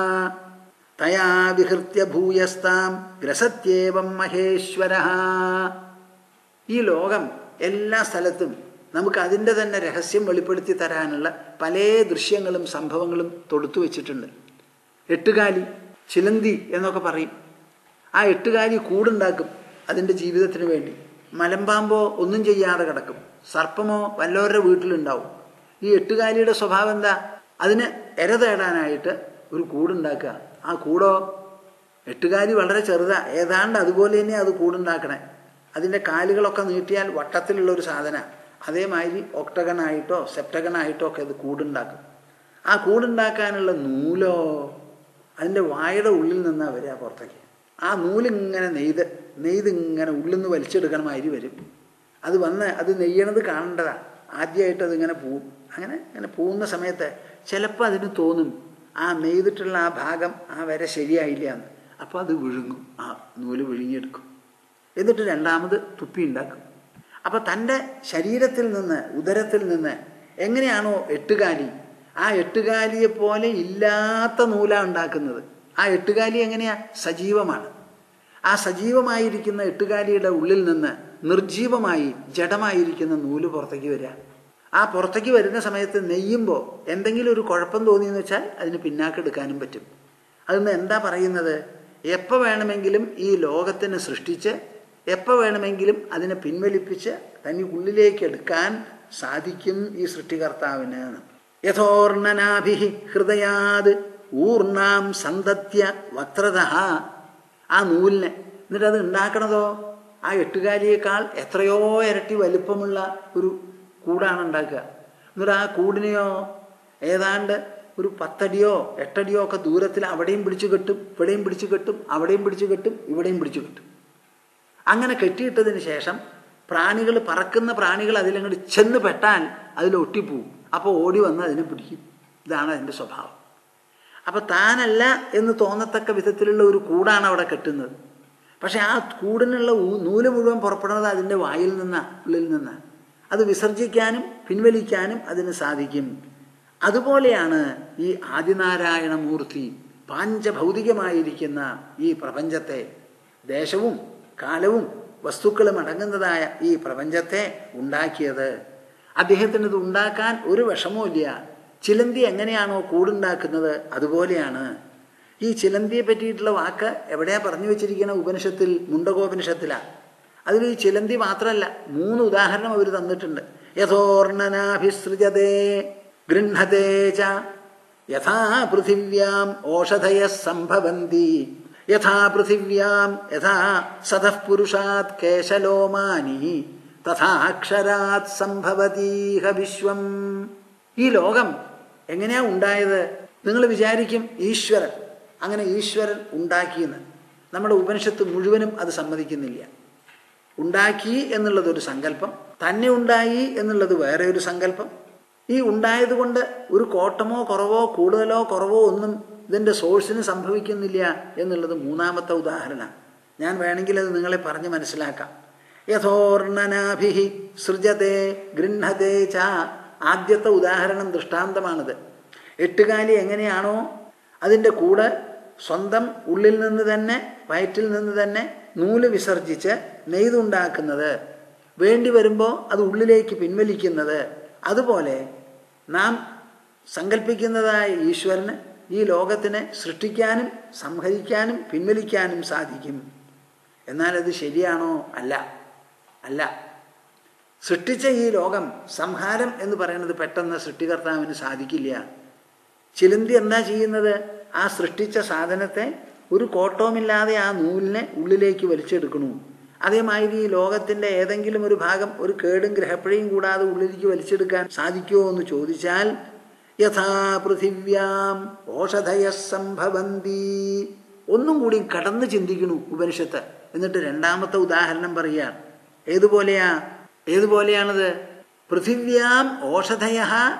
തയാ വിഹൃത്യ ഭൂയസ്താം ഗ്രസത്യേവം മഹേശ്വര ഈ ലോകം എല്ലാ സ്ഥലത്തും നമുക്ക് അതിൻ്റെ തന്നെ രഹസ്യം വെളിപ്പെടുത്തി തരാനുള്ള പല ദൃശ്യങ്ങളും സംഭവങ്ങളും തൊടുത്തു വെച്ചിട്ടുണ്ട് എട്ടുകാലി ചിലന്തി എന്നൊക്കെ പറയും ആ എട്ടുകാലി കൂടുണ്ടാക്കും അതിൻ്റെ ജീവിതത്തിന് വേണ്ടി മലമ്പാമ്പോ ഒന്നും ചെയ്യാതെ കിടക്കും സർപ്പമോ വല്ലവരുടെ വീട്ടിലുണ്ടാവും ഈ എട്ടുകാലിയുടെ സ്വഭാവം എന്താ അതിന് എര തേടാനായിട്ട് ഒരു കൂടുണ്ടാക്കുക ആ കൂടോ എട്ടുകാലി വളരെ ചെറുതാ ഏതാണ്ട് അതുപോലെ തന്നെ അത് കൂടുണ്ടാക്കണേ അതിൻ്റെ കാലുകളൊക്കെ നീട്ടിയാൽ വട്ടത്തിലുള്ള ഒരു സാധന അതേമാതിരി ഒക്ടഗണായിട്ടോ സെപ്റ്റഗണായിട്ടോ ഒക്കെ അത് കൂടുണ്ടാക്കും ആ കൂടുണ്ടാക്കാനുള്ള നൂലോ അതിൻ്റെ വായുടെ ഉള്ളിൽ നിന്നാണ് വരിക പുറത്തേക്ക് ആ നൂലിങ്ങനെ നെയ്ത് നെയ്ത് ഇങ്ങനെ ഉള്ളിൽ നിന്ന് വലിച്ചെടുക്കണ മാതിരി വരും അത് വന്ന് അത് നെയ്യണത് കാണേണ്ടതാണ് ആദ്യമായിട്ട് അതിങ്ങനെ പോവും അങ്ങനെ അങ്ങനെ പോകുന്ന സമയത്ത് ചിലപ്പോൾ അതിന് തോന്നും ആ നെയ്തിട്ടുള്ള ആ ഭാഗം ആ വര ശരിയായില്ല എന്ന് അപ്പോൾ അത് വിഴുങ്ങും ആ നൂല് വിഴുങ്ങിയെടുക്കും എന്നിട്ട് രണ്ടാമത് തുപ്പി ഉണ്ടാക്കും അപ്പോൾ തൻ്റെ ശരീരത്തിൽ നിന്ന് ഉദരത്തിൽ നിന്ന് എങ്ങനെയാണോ എട്ടുകാലി ആ എട്ടുകാലിയെ പോലെ ഇല്ലാത്ത നൂലാണ് ഉണ്ടാക്കുന്നത് ആ എട്ടുകാലി എങ്ങനെയാ സജീവമാണ് ആ സജീവമായിരിക്കുന്ന എട്ടുകാലിയുടെ ഉള്ളിൽ നിന്ന് നിർജീവമായി ജഡമായിരിക്കുന്ന നൂല് പുറത്തേക്ക് വരിക ആ പുറത്തേക്ക് വരുന്ന സമയത്ത് നെയ്യുമ്പോൾ എന്തെങ്കിലും ഒരു കുഴപ്പം തോന്നിയെന്ന് വെച്ചാൽ അതിന് പിന്നാക്കെടുക്കാനും പറ്റും അതിന്ന് എന്താ പറയുന്നത് എപ്പോൾ വേണമെങ്കിലും ഈ ലോകത്തിന് സൃഷ്ടിച്ച് എപ്പോൾ വേണമെങ്കിലും അതിനെ പിൻവലിപ്പിച്ച് തന്നെ ഉള്ളിലേക്ക് എടുക്കാൻ സാധിക്കും ഈ സൃഷ്ടികർത്താവിന് യഥോർണനാഭി ഹൃദയാത് ഊർണാം സന്തത്യ വക്രത ആ നൂലിനെ എന്നിട്ട് അത് ഉണ്ടാക്കണതോ ആ എട്ടുകാലിയേക്കാൾ എത്രയോ ഇരട്ടി വലിപ്പമുള്ള ഒരു കൂടാണ് ഉണ്ടാക്കുക എന്നിട്ട് ആ കൂടിനെയോ ഏതാണ്ട് ഒരു പത്തടിയോ എട്ടടിയോ ഒക്കെ ദൂരത്തിൽ അവിടെയും പിടിച്ചു കെട്ടും ഇവിടെയും പിടിച്ചു കെട്ടും അവിടെയും പിടിച്ചു കെട്ടും ഇവിടെയും പിടിച്ചു കെട്ടും അങ്ങനെ കെട്ടിയിട്ടതിന് ശേഷം പ്രാണികൾ പറക്കുന്ന പ്രാണികൾ അതിലങ്ങോട്ട് ചെന്ന് പെട്ടാൽ അതിൽ ഒട്ടിപ്പോവും അപ്പോൾ ഓടി വന്ന് അതിനെ പിടിക്കും ഇതാണ് അതിൻ്റെ സ്വഭാവം അപ്പോൾ താനല്ല എന്ന് തോന്നത്തക്ക വിധത്തിലുള്ള ഒരു കൂടാണ് അവിടെ കെട്ടുന്നത് പക്ഷെ ആ കൂടിനുള്ള നൂല് മുഴുവൻ പുറപ്പെടുന്നത് അതിൻ്റെ വായിൽ നിന്നാ ഉള്ളിൽ നിന്ന് അത് വിസർജിക്കാനും പിൻവലിക്കാനും അതിന് സാധിക്കും അതുപോലെയാണ് ഈ ആദിനാരായണ മൂർത്തി പാഞ്ചഭൗതികമായിരിക്കുന്ന ഈ പ്രപഞ്ചത്തെ ദേശവും കാലവും വസ്തുക്കളും അടങ്ങുന്നതായ ഈ പ്രപഞ്ചത്തെ ഉണ്ടാക്കിയത് അദ്ദേഹത്തിന് ഇത് ഉണ്ടാക്കാൻ ഒരു വിഷമവുമില്ല ചിലന്തി എങ്ങനെയാണോ കൂടുണ്ടാക്കുന്നത് അതുപോലെയാണ് ഈ ചിലന്തിയെ പറ്റിയിട്ടുള്ള വാക്ക് എവിടെയാ പറഞ്ഞു വെച്ചിരിക്കുന്ന ഉപനിഷത്തിൽ മുണ്ടകോപനിഷത്തിലാണ് അതിൽ ഈ ചിലന്തി മാത്രമല്ല മൂന്ന് ഉദാഹരണം അവർ തന്നിട്ടുണ്ട് യഥോർണനാഭിസൃജതേ ഗൃഹതേ ച യഥാ പൃഥിവ്യാം ഓഷധയ സംഭവന്തി യഥാ പൃഥിവ്യാം യഥാ സതഃ പുരുഷാത് കേശലോമാനി തഥാക്ഷരാത് സംഭവതീഹ വിശ്വം ഈ ലോകം എങ്ങനെയാ ഉണ്ടായത് നിങ്ങൾ വിചാരിക്കും ഈശ്വരൻ അങ്ങനെ ഈശ്വരൻ ഉണ്ടാക്കിയെന്ന് നമ്മുടെ ഉപനിഷത്ത് മുഴുവനും അത് സമ്മതിക്കുന്നില്ല ഉണ്ടാക്കി എന്നുള്ളത് ഒരു സങ്കല്പം തന്നെ ഉണ്ടായി എന്നുള്ളത് വേറെ ഒരു സങ്കല്പം ഈ ഉണ്ടായതുകൊണ്ട് ഒരു കോട്ടമോ കുറവോ കൂടുതലോ കുറവോ ഒന്നും ഇതിൻ്റെ സോഴ്സിന് സംഭവിക്കുന്നില്ല എന്നുള്ളത് മൂന്നാമത്തെ ഉദാഹരണം ഞാൻ വേണമെങ്കിൽ അത് നിങ്ങളെ പറഞ്ഞ് മനസ്സിലാക്കാം യഥോർണനാഭി സൃജത്തെ ഗൃഹത്തെ ച ആദ്യത്തെ ഉദാഹരണം ദൃഷ്ടാന്തമാണിത് എട്ടുകാലി എങ്ങനെയാണോ അതിൻ്റെ കൂടെ സ്വന്തം ഉള്ളിൽ നിന്ന് തന്നെ വയറ്റിൽ നിന്ന് തന്നെ നൂല് വിസർജിച്ച് നെയ്തുണ്ടാക്കുന്നത് വേണ്ടി വരുമ്പോൾ അത് ഉള്ളിലേക്ക് പിൻവലിക്കുന്നത് അതുപോലെ നാം സങ്കല്പിക്കുന്നതായ ഈശ്വരന് ഈ ലോകത്തിനെ സൃഷ്ടിക്കാനും സംഹരിക്കാനും പിൻവലിക്കാനും സാധിക്കും എന്നാൽ അത് ശരിയാണോ അല്ല അല്ല സൃഷ്ടിച്ച ഈ ലോകം സംഹാരം എന്ന് പറയുന്നത് പെട്ടെന്ന് സൃഷ്ടികർത്താവിന് സാധിക്കില്ല ചിലന്തി എന്താ ചെയ്യുന്നത് ആ സൃഷ്ടിച്ച സാധനത്തെ ഒരു കോട്ടവുമില്ലാതെ ആ നൂലിനെ ഉള്ളിലേക്ക് വലിച്ചെടുക്കണു അതേമാതിരി ഈ ലോകത്തിന്റെ ഏതെങ്കിലും ഒരു ഭാഗം ഒരു കേടും ഗ്രഹപ്പിഴയും കൂടാതെ ഉള്ളിലേക്ക് വലിച്ചെടുക്കാൻ സാധിക്കുമോ എന്ന് ചോദിച്ചാൽ യഥാ പൃഥിവ്യാം ഓഷധയ സംഭവന്തി ഒന്നും കൂടി കടന്ന് ചിന്തിക്കണു ഉപനിഷത്ത് എന്നിട്ട് രണ്ടാമത്തെ ഉദാഹരണം പറയുകയാണ് ഏതുപോലെയാ ഏതുപോലെയാണത് പൃഥിവ്യാം ഓഷധയ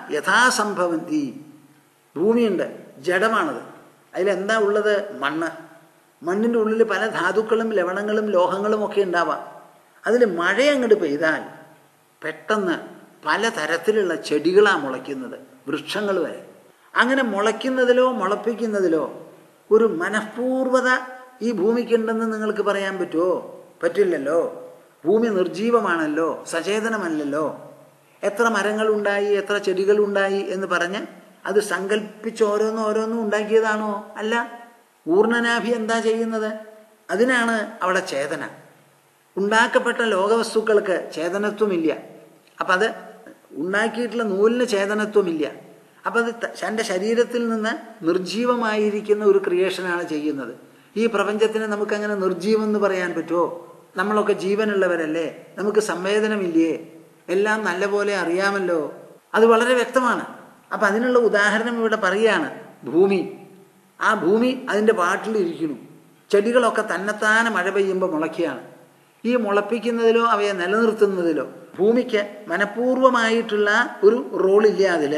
യഥാസംഭവന്തി ഭൂമിയുണ്ട് ജഡമാണത് അതിലെന്താ ഉള്ളത് മണ്ണ് മണ്ണിൻ്റെ ഉള്ളിൽ പല ധാതുക്കളും ലവണങ്ങളും ലോഹങ്ങളും ഒക്കെ ഉണ്ടാവാം അതിൽ മഴ അങ്ങോട്ട് പെയ്താൽ പെട്ടെന്ന് പലതരത്തിലുള്ള ചെടികളാണ് മുളയ്ക്കുന്നത് വൃക്ഷങ്ങൾ വരെ അങ്ങനെ മുളയ്ക്കുന്നതിലോ മുളപ്പിക്കുന്നതിലോ ഒരു മനഃപൂർവ്വത ഈ ഭൂമിക്കുണ്ടെന്ന് നിങ്ങൾക്ക് പറയാൻ പറ്റുമോ പറ്റില്ലല്ലോ ഭൂമി നിർജീവമാണല്ലോ സചേതനമല്ലല്ലോ എത്ര മരങ്ങളുണ്ടായി എത്ര ചെടികളുണ്ടായി എന്ന് പറഞ്ഞ് അത് സങ്കല്പിച്ച് ഓരോന്നും ഓരോന്നും ഉണ്ടാക്കിയതാണോ അല്ല ഊർണനാഭി എന്താ ചെയ്യുന്നത് അതിനാണ് അവിടെ ചേതന ഉണ്ടാക്കപ്പെട്ട ലോകവസ്തുക്കൾക്ക് ചേതനത്വമില്ല അപ്പം അത് ഉണ്ടാക്കിയിട്ടുള്ള നൂലിന് ചേതനത്വമില്ല അപ്പം അത് തൻ്റെ ശരീരത്തിൽ നിന്ന് നിർജീവമായിരിക്കുന്ന ഒരു ക്രിയേഷനാണ് ചെയ്യുന്നത് ഈ പ്രപഞ്ചത്തിന് നമുക്കങ്ങനെ നിർജീവം എന്ന് പറയാൻ പറ്റുമോ നമ്മളൊക്കെ ജീവനുള്ളവരല്ലേ നമുക്ക് സംവേദനമില്ലേ എല്ലാം നല്ലപോലെ അറിയാമല്ലോ അത് വളരെ വ്യക്തമാണ് അപ്പം അതിനുള്ള ഉദാഹരണം ഇവിടെ പറയുകയാണ് ഭൂമി ആ ഭൂമി അതിൻ്റെ പാട്ടിലിരിക്കുന്നു ചെടികളൊക്കെ തന്നെത്താനെ മഴ പെയ്യുമ്പോൾ മുളയ്ക്കുകയാണ് ഈ മുളപ്പിക്കുന്നതിലോ അവയെ നിലനിർത്തുന്നതിലോ ഭൂമിക്ക് മനഃപൂർവമായിട്ടുള്ള ഒരു റോളില്ല അതിൽ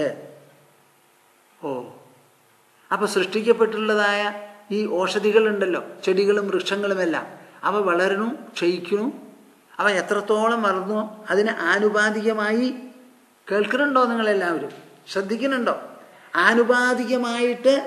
ഓ അപ്പോൾ സൃഷ്ടിക്കപ്പെട്ടുള്ളതായ ഈ ഓഷധികളുണ്ടല്ലോ ചെടികളും വൃക്ഷങ്ങളുമെല്ലാം അവ വളരണു ക്ഷയിക്കണു അവ എത്രത്തോളം വളർന്നു അതിന് ആനുപാതികമായി കേൾക്കുന്നുണ്ടോ നിങ്ങളെല്ലാവരും ശ്രദ്ധിക്കുന്നുണ്ടോ ആനുപാതികമായിട്ട്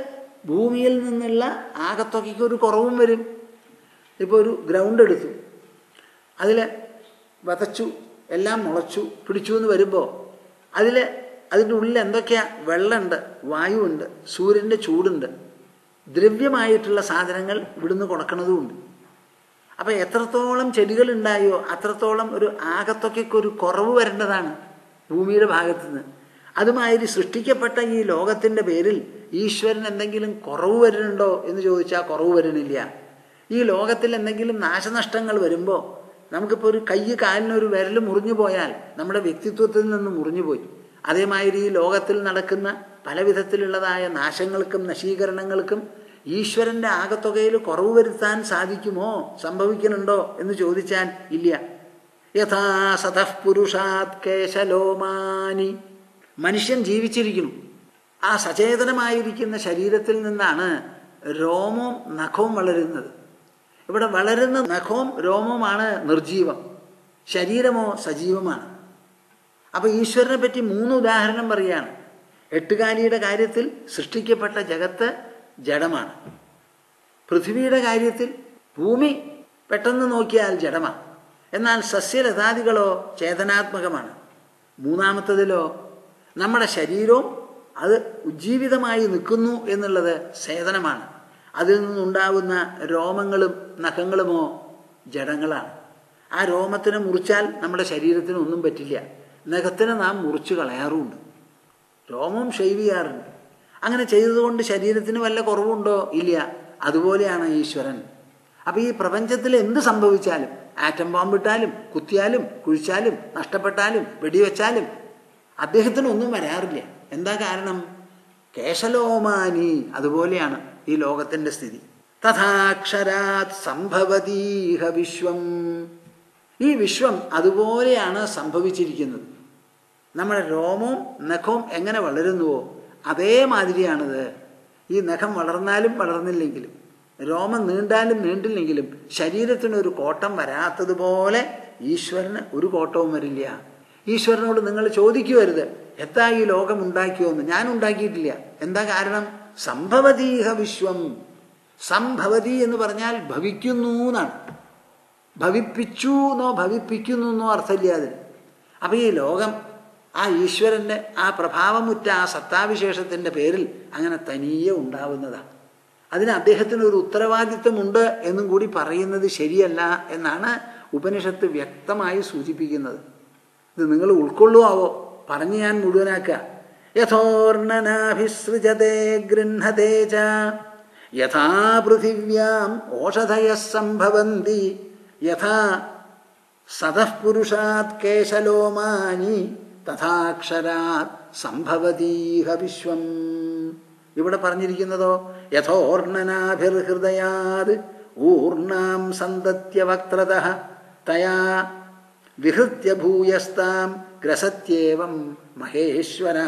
ഭൂമിയിൽ നിന്നുള്ള ആകത്തുകയ്ക്ക് ഒരു കുറവും വരും ഇപ്പോൾ ഒരു ഗ്രൗണ്ട് എടുത്തു അതിൽ വതച്ചു എല്ലാം മുളച്ചു പിടിച്ചു എന്ന് വരുമ്പോൾ അതിൽ അതിൻ്റെ ഉള്ളിൽ എന്തൊക്കെയാ വെള്ളമുണ്ട് വായുവുണ്ട് സൂര്യൻ്റെ ചൂടുണ്ട് ദ്രവ്യമായിട്ടുള്ള സാധനങ്ങൾ ഇവിടുന്ന് കൊടുക്കണതുമുണ്ട് അപ്പം എത്രത്തോളം ചെടികൾ ഉണ്ടായോ അത്രത്തോളം ഒരു ആകത്തൊക്കെ ഒരു കുറവ് വരേണ്ടതാണ് ഭൂമിയുടെ ഭാഗത്ത് നിന്ന് അതുമാതിരി സൃഷ്ടിക്കപ്പെട്ട ഈ ലോകത്തിൻ്റെ പേരിൽ ഈശ്വരൻ എന്തെങ്കിലും കുറവ് വരുന്നുണ്ടോ എന്ന് ചോദിച്ചാൽ കുറവ് വരുന്നില്ല ഈ ലോകത്തിൽ എന്തെങ്കിലും നാശനഷ്ടങ്ങൾ വരുമ്പോൾ നമുക്കിപ്പോൾ ഒരു കൈ കാലിനൊരു വിരൽ മുറിഞ്ഞു പോയാൽ നമ്മുടെ വ്യക്തിത്വത്തിൽ നിന്ന് മുറിഞ്ഞു പോയി അതേമാതിരി ഈ ലോകത്തിൽ നടക്കുന്ന പല വിധത്തിലുള്ളതായ നാശങ്ങൾക്കും നശീകരണങ്ങൾക്കും ഈശ്വരന്റെ ആകത്തുകയിൽ കുറവ് വരുത്താൻ സാധിക്കുമോ സംഭവിക്കുന്നുണ്ടോ എന്ന് ചോദിച്ചാൽ ഇല്ല യഥാ സതഃ പുരുഷാത് കേശലോമാനി മനുഷ്യൻ ജീവിച്ചിരിക്കുന്നു ആ സചേതനമായിരിക്കുന്ന ശരീരത്തിൽ നിന്നാണ് രോമവും നഖവും വളരുന്നത് ഇവിടെ വളരുന്ന നഖവും രോമവുമാണ് നിർജീവം ശരീരമോ സജീവമാണ് അപ്പൊ ഈശ്വരനെ പറ്റി മൂന്ന് ഉദാഹരണം പറയുകയാണ് എട്ടുകാലിയുടെ കാര്യത്തിൽ സൃഷ്ടിക്കപ്പെട്ട ജഗത്ത് ജഡമാണ് പൃഥ്വിയുടെ കാര്യത്തിൽ ഭൂമി പെട്ടെന്ന് നോക്കിയാൽ ജഡമാണ് എന്നാൽ സസ്യലതാദികളോ ചേതനാത്മകമാണ് മൂന്നാമത്തതിലോ നമ്മുടെ ശരീരവും അത് ഉജ്ജീവിതമായി നിൽക്കുന്നു എന്നുള്ളത് സേതനമാണ് അതിൽ നിന്നുണ്ടാവുന്ന രോമങ്ങളും നഖങ്ങളുമോ ജഡങ്ങളാണ് ആ രോമത്തിനെ മുറിച്ചാൽ നമ്മുടെ ശരീരത്തിന് ഒന്നും പറ്റില്ല നഖത്തിനെ നാം മുറിച്ച് കളയാറുമുണ്ട് രോമം ഷെയ്വ് ചെയ്യാറുണ്ട് അങ്ങനെ ചെയ്തതുകൊണ്ട് ശരീരത്തിന് വല്ല കുറവുണ്ടോ ഇല്ല അതുപോലെയാണ് ഈശ്വരൻ അപ്പൊ ഈ പ്രപഞ്ചത്തിൽ എന്ത് സംഭവിച്ചാലും ആറ്റം ബോംബിട്ടാലും കുത്തിയാലും കുഴിച്ചാലും നഷ്ടപ്പെട്ടാലും വെടിവെച്ചാലും അദ്ദേഹത്തിന് ഒന്നും വരാറില്ല എന്താ കാരണം കേശലോമാനി അതുപോലെയാണ് ഈ ലോകത്തിന്റെ സ്ഥിതി തഥാക്ഷരാത് സംഭവതീഹ വിശ്വം ഈ വിശ്വം അതുപോലെയാണ് സംഭവിച്ചിരിക്കുന്നത് നമ്മുടെ രോമവും നഖവും എങ്ങനെ വളരുന്നുവോ അതേമാതിരിയാണിത് ഈ നഖം വളർന്നാലും വളർന്നില്ലെങ്കിലും രോമം നീണ്ടാലും നീണ്ടില്ലെങ്കിലും ശരീരത്തിനൊരു കോട്ടം വരാത്തതുപോലെ ഈശ്വരന് ഒരു കോട്ടവും വരില്ല ഈശ്വരനോട് നിങ്ങൾ ചോദിക്കുവരുത് എത്താ ഈ ലോകം ഉണ്ടാക്കിയോന്ന് ഞാൻ ഉണ്ടാക്കിയിട്ടില്ല എന്താ കാരണം സംഭവതീഹ വിശ്വം സംഭവതി എന്ന് പറഞ്ഞാൽ ഭവിക്കുന്നു എന്നാണ് ഭവിപ്പിച്ചു എന്നോ ഭവിപ്പിക്കുന്നു എന്നോ അർത്ഥമില്ല അതിന് അപ്പൊ ഈ ലോകം ആ ഈശ്വരന്റെ ആ പ്രഭാവമുറ്റ ആ സത്താവിശേഷത്തിന്റെ പേരിൽ അങ്ങനെ തനിയെ ഉണ്ടാവുന്നതാണ് അതിന് അദ്ദേഹത്തിന് ഒരു ഉത്തരവാദിത്വമുണ്ട് എന്നും കൂടി പറയുന്നത് ശരിയല്ല എന്നാണ് ഉപനിഷത്ത് വ്യക്തമായി സൂചിപ്പിക്കുന്നത് ഇത് നിങ്ങൾ ഉൾക്കൊള്ളുവാവോ പറഞ്ഞ് ഞാൻ മുഴുവനാക്കുക യഥോർണനാഭിസൃജതേ ഗൃഹതേ ച യഥാ പൃഥിവ്യാം ഓഷധയ സംഭവന്തി യഥാ സതഃ പുരുഷാത് കേശലോമാനി തഥാക്ഷരാത് സംഭവതീഹ വിശ്വം ഇവിടെ പറഞ്ഞിരിക്കുന്നതോ യഥോർണനാഭിർഹൃദയാത് ഊർണാം സന്തത്യ വക്രത തയാ വിഹൃത്യ ഭൂയസ്താം ഗ്രസത്യേവം മഹേശ്വര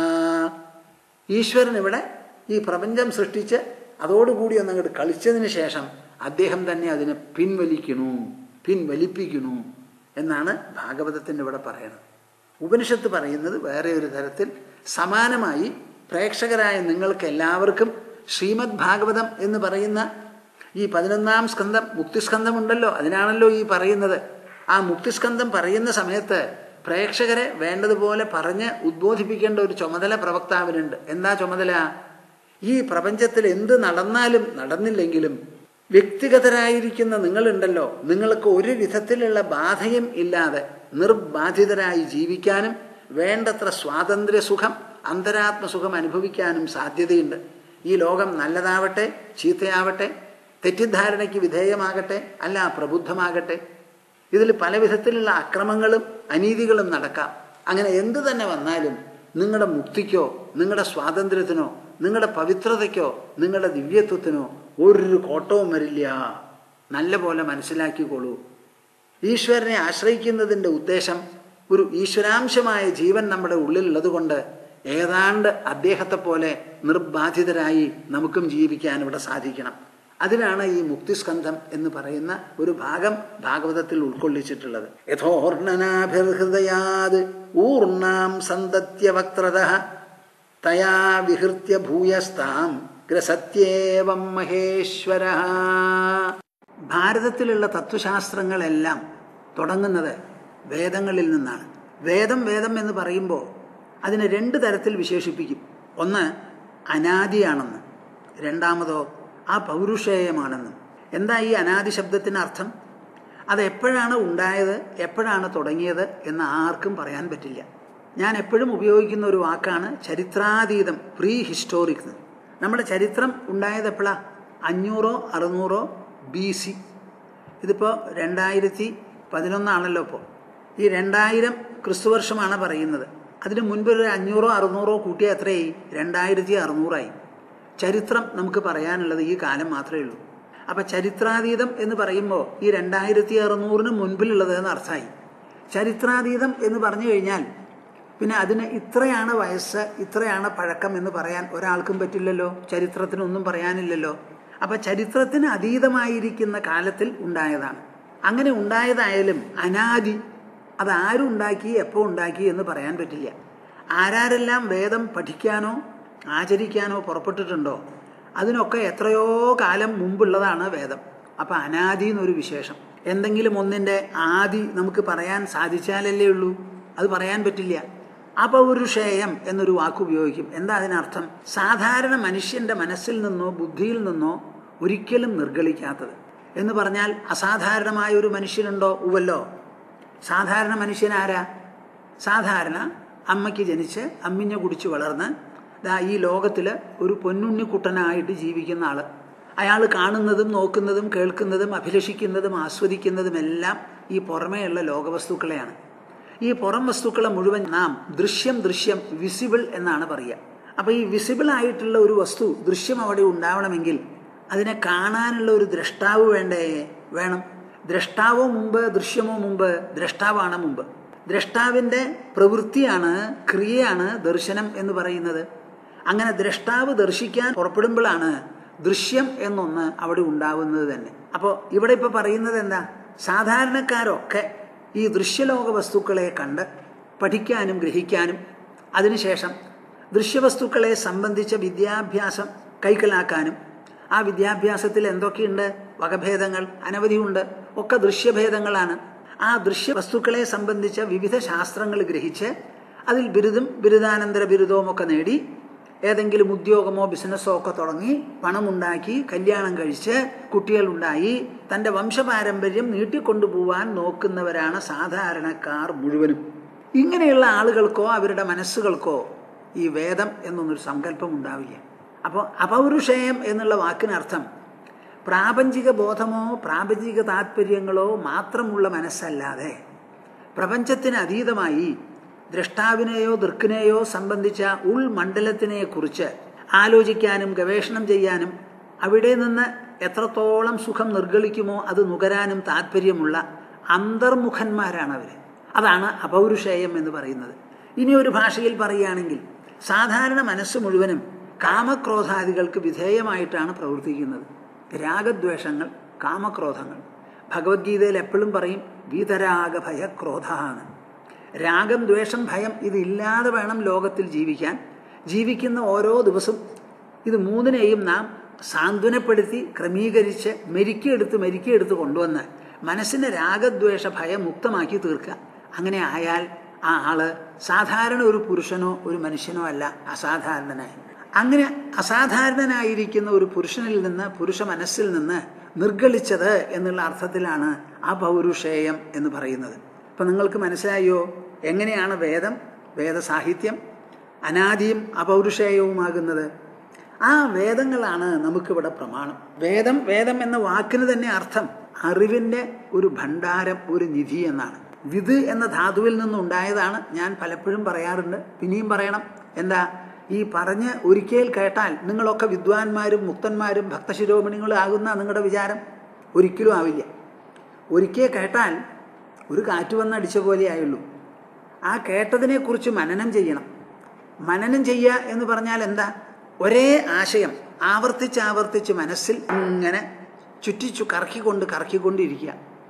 ഈശ്വരൻ ഇവിടെ ഈ പ്രപഞ്ചം സൃഷ്ടിച്ച് അതോടുകൂടി ഒന്നങ്ങോട്ട് കളിച്ചതിന് ശേഷം അദ്ദേഹം തന്നെ അതിനെ പിൻവലിക്കണു പിൻവലിപ്പിക്കണു എന്നാണ് ഭാഗവതത്തിൻ്റെ ഇവിടെ പറയുന്നത് ഉപനിഷത്ത് പറയുന്നത് വേറെ ഒരു തരത്തിൽ സമാനമായി പ്രേക്ഷകരായ നിങ്ങൾക്ക് എല്ലാവർക്കും ശ്രീമദ് ഭാഗവതം എന്ന് പറയുന്ന ഈ പതിനൊന്നാം സ്കന്ധം മുക്തിസ്കന്ധമുണ്ടല്ലോ അതിനാണല്ലോ ഈ പറയുന്നത് ആ മുക്തിസ്കന്ധം പറയുന്ന സമയത്ത് പ്രേക്ഷകരെ വേണ്ടതുപോലെ പറഞ്ഞ് ഉദ്ബോധിപ്പിക്കേണ്ട ഒരു ചുമതല പ്രവക്താവിനുണ്ട് എന്താ ചുമതല ഈ പ്രപഞ്ചത്തിൽ എന്ത് നടന്നാലും നടന്നില്ലെങ്കിലും വ്യക്തിഗതരായിരിക്കുന്ന നിങ്ങളുണ്ടല്ലോ നിങ്ങൾക്ക് ഒരു വിധത്തിലുള്ള ബാധയും ഇല്ലാതെ നിർബാധിതരായി ജീവിക്കാനും വേണ്ടത്ര സ്വാതന്ത്ര്യ സുഖം അന്തരാത്മസുഖം അനുഭവിക്കാനും സാധ്യതയുണ്ട് ഈ ലോകം നല്ലതാവട്ടെ ചീത്തയാവട്ടെ തെറ്റിദ്ധാരണയ്ക്ക് വിധേയമാകട്ടെ അല്ല പ്രബുദ്ധമാകട്ടെ ഇതിൽ പല വിധത്തിലുള്ള അക്രമങ്ങളും അനീതികളും നടക്കാം അങ്ങനെ എന്തു തന്നെ വന്നാലും നിങ്ങളുടെ മുക്തിക്കോ നിങ്ങളുടെ സ്വാതന്ത്ര്യത്തിനോ നിങ്ങളുടെ പവിത്രതയ്ക്കോ നിങ്ങളുടെ ദിവ്യത്വത്തിനോ ഒരു കോട്ടവും വരില്ല നല്ല പോലെ മനസ്സിലാക്കിക്കോളൂ ഈശ്വരനെ ആശ്രയിക്കുന്നതിൻ്റെ ഉദ്ദേശം ഒരു ഈശ്വരാംശമായ ജീവൻ നമ്മുടെ ഉള്ളിലുള്ളത് കൊണ്ട് ഏതാണ്ട് അദ്ദേഹത്തെ പോലെ നിർബാധിതരായി നമുക്കും ജീവിക്കാൻ ഇവിടെ സാധിക്കണം അതിനാണ് ഈ മുക്തിസ്കന്ധം എന്ന് പറയുന്ന ഒരു ഭാഗം ഭാഗവതത്തിൽ ഉൾക്കൊള്ളിച്ചിട്ടുള്ളത് യഥോർണനാഭിർഹൃദയാത് ഊർണാം സന്തത്യ വക്രത തയാ വിഹൃത്യ ഭൂയസ്താം ഗ്രസത്യേവം മഹേശ്വര ഭാരതത്തിലുള്ള തത്വശാസ്ത്രങ്ങളെല്ലാം തുടങ്ങുന്നത് വേദങ്ങളിൽ നിന്നാണ് വേദം വേദം എന്ന് പറയുമ്പോൾ അതിനെ രണ്ട് തരത്തിൽ വിശേഷിപ്പിക്കും ഒന്ന് അനാദിയാണെന്ന് രണ്ടാമതോ ആ പൗരുഷേയമാണെന്നും എന്താ ഈ അനാദി ശബ്ദത്തിന് അർത്ഥം അത് എപ്പോഴാണ് ഉണ്ടായത് എപ്പോഴാണ് തുടങ്ങിയത് എന്ന് ആർക്കും പറയാൻ പറ്റില്ല ഞാൻ എപ്പോഴും ഉപയോഗിക്കുന്ന ഒരു വാക്കാണ് ചരിത്രാതീതം പ്രീ ഹിസ്റ്റോറിക് നമ്മുടെ ചരിത്രം ഉണ്ടായത് എപ്പോഴാണ് അഞ്ഞൂറോ അറുന്നൂറോ ബി സി ഇതിപ്പോൾ രണ്ടായിരത്തി പതിനൊന്നാണല്ലോ ഇപ്പോൾ ഈ രണ്ടായിരം ക്രിസ്തുവർഷമാണ് പറയുന്നത് അതിന് മുൻപ് ഒരു അഞ്ഞൂറോ അറുന്നൂറോ കൂട്ടിയാൽ എത്രയായി രണ്ടായിരത്തി അറുന്നൂറായി ചരിത്രം നമുക്ക് പറയാനുള്ളത് ഈ കാലം മാത്രമേ ഉള്ളൂ അപ്പം ചരിത്രാതീതം എന്ന് പറയുമ്പോൾ ഈ രണ്ടായിരത്തി അറുന്നൂറിന് മുൻപിലുള്ളത് എന്ന് അർത്ഥമായി ചരിത്രാതീതം എന്ന് പറഞ്ഞു കഴിഞ്ഞാൽ പിന്നെ അതിന് ഇത്രയാണ് വയസ്സ് ഇത്രയാണ് പഴക്കം എന്ന് പറയാൻ ഒരാൾക്കും പറ്റില്ലല്ലോ ചരിത്രത്തിനൊന്നും പറയാനില്ലല്ലോ അപ്പം ചരിത്രത്തിന് അതീതമായിരിക്കുന്ന കാലത്തിൽ ഉണ്ടായതാണ് അങ്ങനെ ഉണ്ടായതായാലും അനാദി അത് ആരുണ്ടാക്കി എപ്പോൾ ഉണ്ടാക്കി എന്ന് പറയാൻ പറ്റില്ല ആരാരെല്ലാം വേദം പഠിക്കാനോ ആചരിക്കാനോ പുറപ്പെട്ടിട്ടുണ്ടോ അതിനൊക്കെ എത്രയോ കാലം മുമ്പുള്ളതാണ് വേദം അപ്പം അനാദി എന്നൊരു വിശേഷം എന്തെങ്കിലും ഒന്നിൻ്റെ ആദി നമുക്ക് പറയാൻ സാധിച്ചാലല്ലേ ഉള്ളൂ അത് പറയാൻ പറ്റില്ല അപൗരുഷേയം എന്നൊരു വാക്ക് ഉപയോഗിക്കും എന്താ അതിനർത്ഥം സാധാരണ മനുഷ്യന്റെ മനസ്സിൽ നിന്നോ ബുദ്ധിയിൽ നിന്നോ ഒരിക്കലും നിർഗളിക്കാത്തത് എന്ന് പറഞ്ഞാൽ അസാധാരണമായ ഒരു മനുഷ്യനുണ്ടോ ഉവല്ലോ സാധാരണ മനുഷ്യനാരാ സാധാരണ അമ്മയ്ക്ക് ജനിച്ച് അമ്മിഞ്ഞ കുടിച്ച് വളർന്ന് ദാ ഈ ലോകത്തിൽ ഒരു പൊന്നുണ്ണിക്കുട്ടനായിട്ട് ജീവിക്കുന്ന ആള് അയാൾ കാണുന്നതും നോക്കുന്നതും കേൾക്കുന്നതും അഭിലഷിക്കുന്നതും ആസ്വദിക്കുന്നതുമെല്ലാം ഈ പുറമേയുള്ള ലോകവസ്തുക്കളെയാണ് ഈ പുറം വസ്തുക്കളെ മുഴുവൻ നാം ദൃശ്യം ദൃശ്യം വിസിബിൾ എന്നാണ് പറയുക അപ്പോൾ ഈ വിസിബിൾ ആയിട്ടുള്ള ഒരു വസ്തു ദൃശ്യം അവിടെ ഉണ്ടാവണമെങ്കിൽ അതിനെ കാണാനുള്ള ഒരു ദ്രഷ്ടാവ് വേണ്ടേ വേണം ദ്രഷ്ടാവോ മുമ്പ് ദൃശ്യമോ മുമ്പ് ദ്രഷ്ടാവാണ് മുമ്പ് ദ്രഷ്ടാവിൻ്റെ പ്രവൃത്തിയാണ് ക്രിയയാണ് ദർശനം എന്ന് പറയുന്നത് അങ്ങനെ ദ്രഷ്ടാവ് ദർശിക്കാൻ പുറപ്പെടുമ്പോഴാണ് ദൃശ്യം എന്നൊന്ന് അവിടെ ഉണ്ടാവുന്നത് തന്നെ അപ്പോൾ ഇവിടെ ഇപ്പോൾ പറയുന്നത് എന്താ സാധാരണക്കാരൊക്കെ ഈ ദൃശ്യലോക വസ്തുക്കളെ കണ്ട് പഠിക്കാനും ഗ്രഹിക്കാനും അതിനുശേഷം ദൃശ്യവസ്തുക്കളെ സംബന്ധിച്ച വിദ്യാഭ്യാസം കൈക്കലാക്കാനും ആ വിദ്യാഭ്യാസത്തിൽ എന്തൊക്കെയുണ്ട് വകഭേദങ്ങൾ അനവധിയുണ്ട് ഒക്കെ ദൃശ്യഭേദങ്ങളാണ് ആ ദൃശ്യവസ്തുക്കളെ സംബന്ധിച്ച വിവിധ ശാസ്ത്രങ്ങൾ ഗ്രഹിച്ച് അതിൽ ബിരുദം ബിരുദാനന്തര ബിരുദവും ഒക്കെ നേടി ഏതെങ്കിലും ഉദ്യോഗമോ ബിസിനസ്സോ ഒക്കെ തുടങ്ങി പണമുണ്ടാക്കി കല്യാണം കഴിച്ച് കുട്ടികളുണ്ടായി തൻ്റെ വംശപാരമ്പര്യം നീട്ടിക്കൊണ്ടുപോവാൻ നോക്കുന്നവരാണ് സാധാരണക്കാർ മുഴുവനും ഇങ്ങനെയുള്ള ആളുകൾക്കോ അവരുടെ മനസ്സുകൾക്കോ ഈ വേദം എന്നൊന്നൊരു സങ്കല്പം ഉണ്ടാവില്ല അപ്പോൾ അപൗരുഷേയം എന്നുള്ള വാക്കിനർത്ഥം പ്രാപഞ്ചിക ബോധമോ പ്രാപഞ്ചിക താല്പര്യങ്ങളോ മാത്രമുള്ള മനസ്സല്ലാതെ പ്രപഞ്ചത്തിന് അതീതമായി ദ്രഷ്ടാവിനെയോ ദൃക്കിനെയോ സംബന്ധിച്ച ഉൾമണ്ഡലത്തിനെക്കുറിച്ച് ആലോചിക്കാനും ഗവേഷണം ചെയ്യാനും അവിടെ നിന്ന് എത്രത്തോളം സുഖം നിർഗളിക്കുമോ അത് നുകരാനും താല്പര്യമുള്ള അന്തർമുഖന്മാരാണ് അവർ അതാണ് അപൗരുഷേയം എന്ന് പറയുന്നത് ഇനി ഒരു ഭാഷയിൽ പറയുകയാണെങ്കിൽ സാധാരണ മനസ്സ് മുഴുവനും കാമക്രോധാദികൾക്ക് വിധേയമായിട്ടാണ് പ്രവർത്തിക്കുന്നത് രാഗദ്വേഷങ്ങൾ കാമക്രോധങ്ങൾ ഭഗവത്ഗീതയിൽ എപ്പോഴും പറയും വീതരാഗ ഭയക്രോധാണ് രാഗം ദ്വേഷം ഭയം ഇതില്ലാതെ വേണം ലോകത്തിൽ ജീവിക്കാൻ ജീവിക്കുന്ന ഓരോ ദിവസവും ഇത് മൂന്നിനെയും നാം സാന്ത്വനപ്പെടുത്തി ക്രമീകരിച്ച് മെരുക്കിയെടുത്ത് മെരുക്കിയെടുത്ത് കൊണ്ടുവന്ന് മനസ്സിനെ രാഗദ്വേഷ ഭയം മുക്തമാക്കി തീർക്കുക അങ്ങനെ ആയാൽ ആ ആള് സാധാരണ ഒരു പുരുഷനോ ഒരു മനുഷ്യനോ അല്ല അസാധാരണനായി അങ്ങനെ അസാധാരണനായിരിക്കുന്ന ഒരു പുരുഷനിൽ നിന്ന് പുരുഷ മനസ്സിൽ നിന്ന് നിർഗളിച്ചത് എന്നുള്ള അർത്ഥത്തിലാണ് ആ പൗരുഷേയം എന്ന് പറയുന്നത് അപ്പം നിങ്ങൾക്ക് മനസ്സിലായോ എങ്ങനെയാണ് വേദം വേദസാഹിത്യം അനാദിയും അപൗരുഷേയവുമാകുന്നത് ആ വേദങ്ങളാണ് നമുക്കിവിടെ പ്രമാണം വേദം വേദം എന്ന വാക്കിന് തന്നെ അർത്ഥം അറിവിൻ്റെ ഒരു ഭണ്ഡാരം ഒരു നിധി എന്നാണ് വിത് എന്ന ധാതുവിൽ നിന്നുണ്ടായതാണ് ഞാൻ പലപ്പോഴും പറയാറുണ്ട് പിന്നെയും പറയണം എന്താ ഈ പറഞ്ഞ് ഒരിക്കൽ കേട്ടാൽ നിങ്ങളൊക്കെ വിദ്വാൻമാരും മുക്തന്മാരും ഭക്തശിരോമണികളും ആകുന്ന നിങ്ങളുടെ വിചാരം ഒരിക്കലും ആവില്ല ഒരിക്കൽ കേട്ടാൽ ഒരു കാറ്റ് വന്നടിച്ച പോലെ ആയുള്ളൂ ആ കേട്ടതിനെക്കുറിച്ച് മനനം ചെയ്യണം മനനം ചെയ്യുക എന്ന് പറഞ്ഞാൽ എന്താ ഒരേ ആശയം ആവർത്തിച്ച് ആവർത്തിച്ച് മനസ്സിൽ ഇങ്ങനെ ചുറ്റിച്ചു കറക്കിക്കൊണ്ട് കറക്കിക്കൊണ്ടിരിക്കുക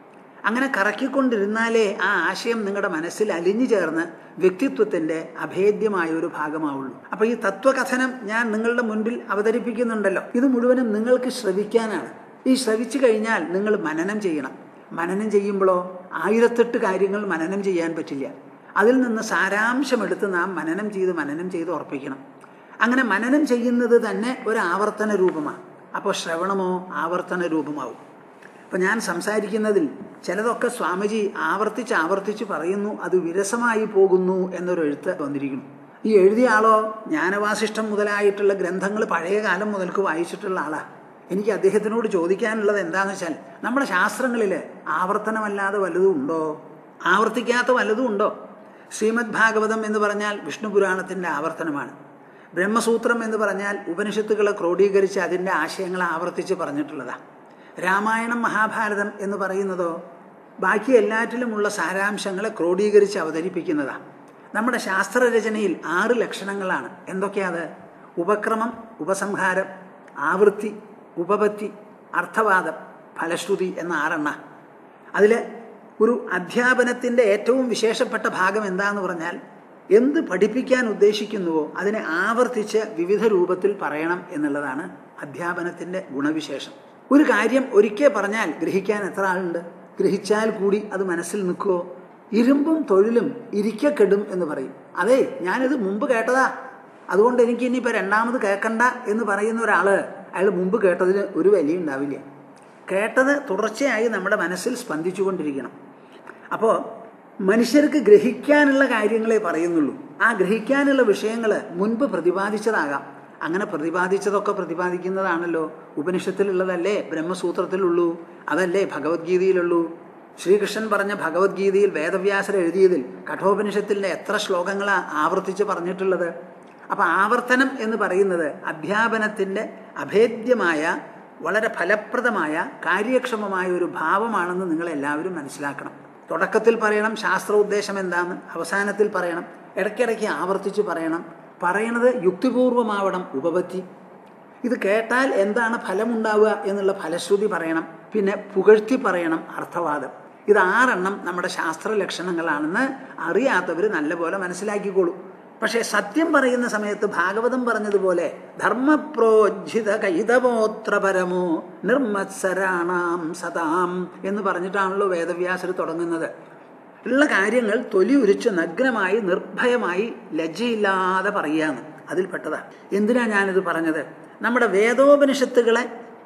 അങ്ങനെ കറക്കിക്കൊണ്ടിരുന്നാലേ ആ ആശയം നിങ്ങളുടെ മനസ്സിൽ അലിഞ്ഞു ചേർന്ന് വ്യക്തിത്വത്തിന്റെ അഭേദ്യമായ ഒരു ഭാഗമാവുള്ളൂ അപ്പൊ ഈ തത്വകഥനം ഞാൻ നിങ്ങളുടെ മുൻപിൽ അവതരിപ്പിക്കുന്നുണ്ടല്ലോ ഇത് മുഴുവനും നിങ്ങൾക്ക് ശ്രവിക്കാനാണ് ഈ ശ്രവിച്ചു കഴിഞ്ഞാൽ നിങ്ങൾ മനനം ചെയ്യണം മനനം ചെയ്യുമ്പോഴോ ആയിരത്തെട്ട് കാര്യങ്ങൾ മനനം ചെയ്യാൻ പറ്റില്ല അതിൽ നിന്ന് സാരാംശമെടുത്ത് നാം മനനം ചെയ്ത് മനനം ചെയ്ത് ഉറപ്പിക്കണം അങ്ങനെ മനനം ചെയ്യുന്നത് തന്നെ ഒരു ആവർത്തന രൂപമാണ് അപ്പോൾ ശ്രവണമോ ആവർത്തന രൂപമാവും അപ്പം ഞാൻ സംസാരിക്കുന്നതിൽ ചിലതൊക്കെ സ്വാമിജി ആവർത്തിച്ച് ആവർത്തിച്ച് പറയുന്നു അത് വിരസമായി പോകുന്നു എന്നൊരു എഴുത്ത് വന്നിരിക്കുന്നു ഈ എഴുതിയ ആളോ ജ്ഞാനവാസിഷ്ടം മുതലായിട്ടുള്ള ഗ്രന്ഥങ്ങൾ പഴയ കാലം മുതൽക്ക് വായിച്ചിട്ടുള്ള ആളാണ് എനിക്ക് അദ്ദേഹത്തിനോട് ചോദിക്കാനുള്ളത് എന്താണെന്ന് വെച്ചാൽ നമ്മുടെ ശാസ്ത്രങ്ങളിൽ ആവർത്തനമല്ലാതെ വല്ലതും ഉണ്ടോ ആവർത്തിക്കാത്ത വല്ലതും ഉണ്ടോ ശ്രീമദ് ഭാഗവതം എന്ന് പറഞ്ഞാൽ വിഷ്ണു പുരാണത്തിൻ്റെ ആവർത്തനമാണ് ബ്രഹ്മസൂത്രം എന്ന് പറഞ്ഞാൽ ഉപനിഷത്തുകളെ ക്രോഡീകരിച്ച് അതിൻ്റെ ആശയങ്ങൾ ആവർത്തിച്ച് പറഞ്ഞിട്ടുള്ളതാണ് രാമായണം മഹാഭാരതം എന്ന് പറയുന്നതോ ബാക്കി എല്ലാറ്റിലുമുള്ള സാരാംശങ്ങളെ ക്രോഡീകരിച്ച് അവതരിപ്പിക്കുന്നതാണ് നമ്മുടെ ശാസ്ത്രരചനയിൽ ആറ് ലക്ഷണങ്ങളാണ് എന്തൊക്കെയാത് ഉപക്രമം ഉപസംഹാരം ആവൃത്തി ഉപപത്തി അർത്ഥവാദം ഫലശ്രുതി എന്ന ആറെണ്ണ അതിൽ ഒരു അധ്യാപനത്തിൻ്റെ ഏറ്റവും വിശേഷപ്പെട്ട ഭാഗം എന്താന്ന് പറഞ്ഞാൽ എന്ത് പഠിപ്പിക്കാൻ ഉദ്ദേശിക്കുന്നുവോ അതിനെ ആവർത്തിച്ച് വിവിധ രൂപത്തിൽ പറയണം എന്നുള്ളതാണ് അധ്യാപനത്തിൻ്റെ ഗുണവിശേഷം ഒരു കാര്യം ഒരിക്കൽ പറഞ്ഞാൽ ഗ്രഹിക്കാൻ എത്ര ആളുണ്ട് ഗ്രഹിച്ചാൽ കൂടി അത് മനസ്സിൽ നിൽക്കുമോ ഇരുമ്പും തൊഴിലും ഇരിക്കക്കെടും എന്ന് പറയും അതെ ഞാനിത് മുമ്പ് കേട്ടതാ അതുകൊണ്ട് എനിക്ക് ഇനിയിപ്പോൾ രണ്ടാമത് കേൾക്കണ്ട എന്ന് പറയുന്ന ഒരാൾ അയാൾ മുമ്പ് കേട്ടതിന് ഒരു വില ഉണ്ടാവില്ല കേട്ടത് തുടർച്ചയായി നമ്മുടെ മനസ്സിൽ സ്പന്ദിച്ചുകൊണ്ടിരിക്കണം അപ്പോൾ മനുഷ്യർക്ക് ഗ്രഹിക്കാനുള്ള കാര്യങ്ങളെ പറയുന്നുള്ളൂ ആ ഗ്രഹിക്കാനുള്ള വിഷയങ്ങൾ മുൻപ് പ്രതിപാദിച്ചതാകാം അങ്ങനെ പ്രതിപാദിച്ചതൊക്കെ പ്രതിപാദിക്കുന്നതാണല്ലോ ഉപനിഷത്തിലുള്ളതല്ലേ ബ്രഹ്മസൂത്രത്തിലുള്ളൂ അതല്ലേ ഭഗവത്ഗീതയിലുള്ളൂ ശ്രീകൃഷ്ണൻ പറഞ്ഞ ഭഗവത്ഗീതയിൽ വേദവ്യാസർ എഴുതിയതിൽ കഠോപനിഷത്തിൻ്റെ എത്ര ശ്ലോകങ്ങളാണ് ആവർത്തിച്ച് പറഞ്ഞിട്ടുള്ളത് അപ്പം ആവർത്തനം എന്ന് പറയുന്നത് അധ്യാപനത്തിൻ്റെ അഭേദ്യമായ വളരെ ഫലപ്രദമായ കാര്യക്ഷമമായ ഒരു ഭാവമാണെന്ന് നിങ്ങൾ എല്ലാവരും മനസ്സിലാക്കണം തുടക്കത്തിൽ പറയണം ശാസ്ത്ര ഉദ്ദേശം എന്താന്ന് അവസാനത്തിൽ പറയണം ഇടയ്ക്കിടയ്ക്ക് ആവർത്തിച്ച് പറയണം പറയണത് യുക്തിപൂർവമാവണം ഉപപത്തി ഇത് കേട്ടാൽ എന്താണ് ഫലമുണ്ടാവുക എന്നുള്ള ഫലശ്രുതി പറയണം പിന്നെ പുകഴ്ത്തി പറയണം അർത്ഥവാദം ഇത് ആറെണ്ണം നമ്മുടെ ശാസ്ത്ര ലക്ഷണങ്ങളാണെന്ന് അറിയാത്തവർ നല്ലപോലെ മനസ്സിലാക്കിക്കോളൂ പക്ഷേ സത്യം പറയുന്ന സമയത്ത് ഭാഗവതം പറഞ്ഞതുപോലെ ധർമ്മപ്രോജ്ജിത കൈതപോത്രപരമോ നിർമ്മത്സരാണാം സതാം എന്ന് പറഞ്ഞിട്ടാണല്ലോ വേദവ്യാസർ തുടങ്ങുന്നത് ഉള്ള കാര്യങ്ങൾ തൊലി ഉരിച്ച് നഗ്നമായി നിർഭയമായി ലജ്ജയില്ലാതെ പറയാന്ന് അതിൽപ്പെട്ടതാ എന്തിനാ ഞാനിത് പറഞ്ഞത് നമ്മുടെ വേദോപനിഷത്തുകളെ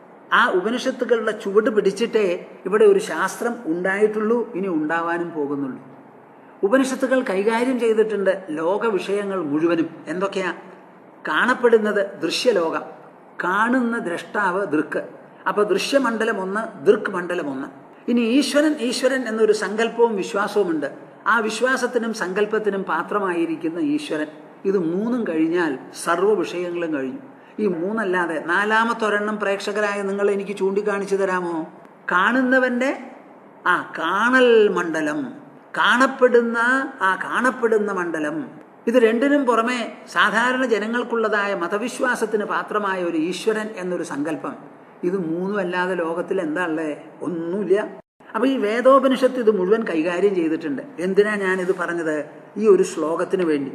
ആ ഉപനിഷത്തുകളുടെ ചുവട് പിടിച്ചിട്ടേ ഇവിടെ ഒരു ശാസ്ത്രം ഉണ്ടായിട്ടുള്ളൂ ഇനി ഉണ്ടാവാനും പോകുന്നുള്ളൂ ഉപനിഷത്തുകൾ കൈകാര്യം ചെയ്തിട്ടുണ്ട് ലോക വിഷയങ്ങൾ മുഴുവനും എന്തൊക്കെയാ കാണപ്പെടുന്നത് ദൃശ്യലോകം കാണുന്ന ദ്രഷ്ടാവ് ദൃക്ക് അപ്പൊ ദൃശ്യമണ്ഡലം ഒന്ന് ദൃക് മണ്ഡലം ഒന്ന് ഇനി ഈശ്വരൻ ഈശ്വരൻ എന്നൊരു സങ്കല്പവും വിശ്വാസവുമുണ്ട് ആ വിശ്വാസത്തിനും സങ്കല്പത്തിനും പാത്രമായിരിക്കുന്ന ഈശ്വരൻ ഇത് മൂന്നും കഴിഞ്ഞാൽ സർവ്വ വിഷയങ്ങളും കഴിഞ്ഞു ഈ മൂന്നല്ലാതെ നാലാമത്തെ ഒരെണ്ണം പ്രേക്ഷകരായ നിങ്ങൾ എനിക്ക് ചൂണ്ടിക്കാണിച്ചു തരാമോ കാണുന്നവന്റെ ആ കാണൽ മണ്ഡലം കാണപ്പെടുന്ന ആ കാണപ്പെടുന്ന മണ്ഡലം ഇത് രണ്ടിനും പുറമെ സാധാരണ ജനങ്ങൾക്കുള്ളതായ മതവിശ്വാസത്തിന് പാത്രമായ ഒരു ഈശ്വരൻ എന്നൊരു സങ്കല്പം ഇത് മൂന്നും അല്ലാതെ ലോകത്തിൽ എന്താ ഉള്ളത് ഒന്നുമില്ല അപ്പൊ ഈ വേദോപനിഷത്ത് ഇത് മുഴുവൻ കൈകാര്യം ചെയ്തിട്ടുണ്ട് എന്തിനാ ഞാനിത് പറഞ്ഞത് ഈ ഒരു ശ്ലോകത്തിന് വേണ്ടി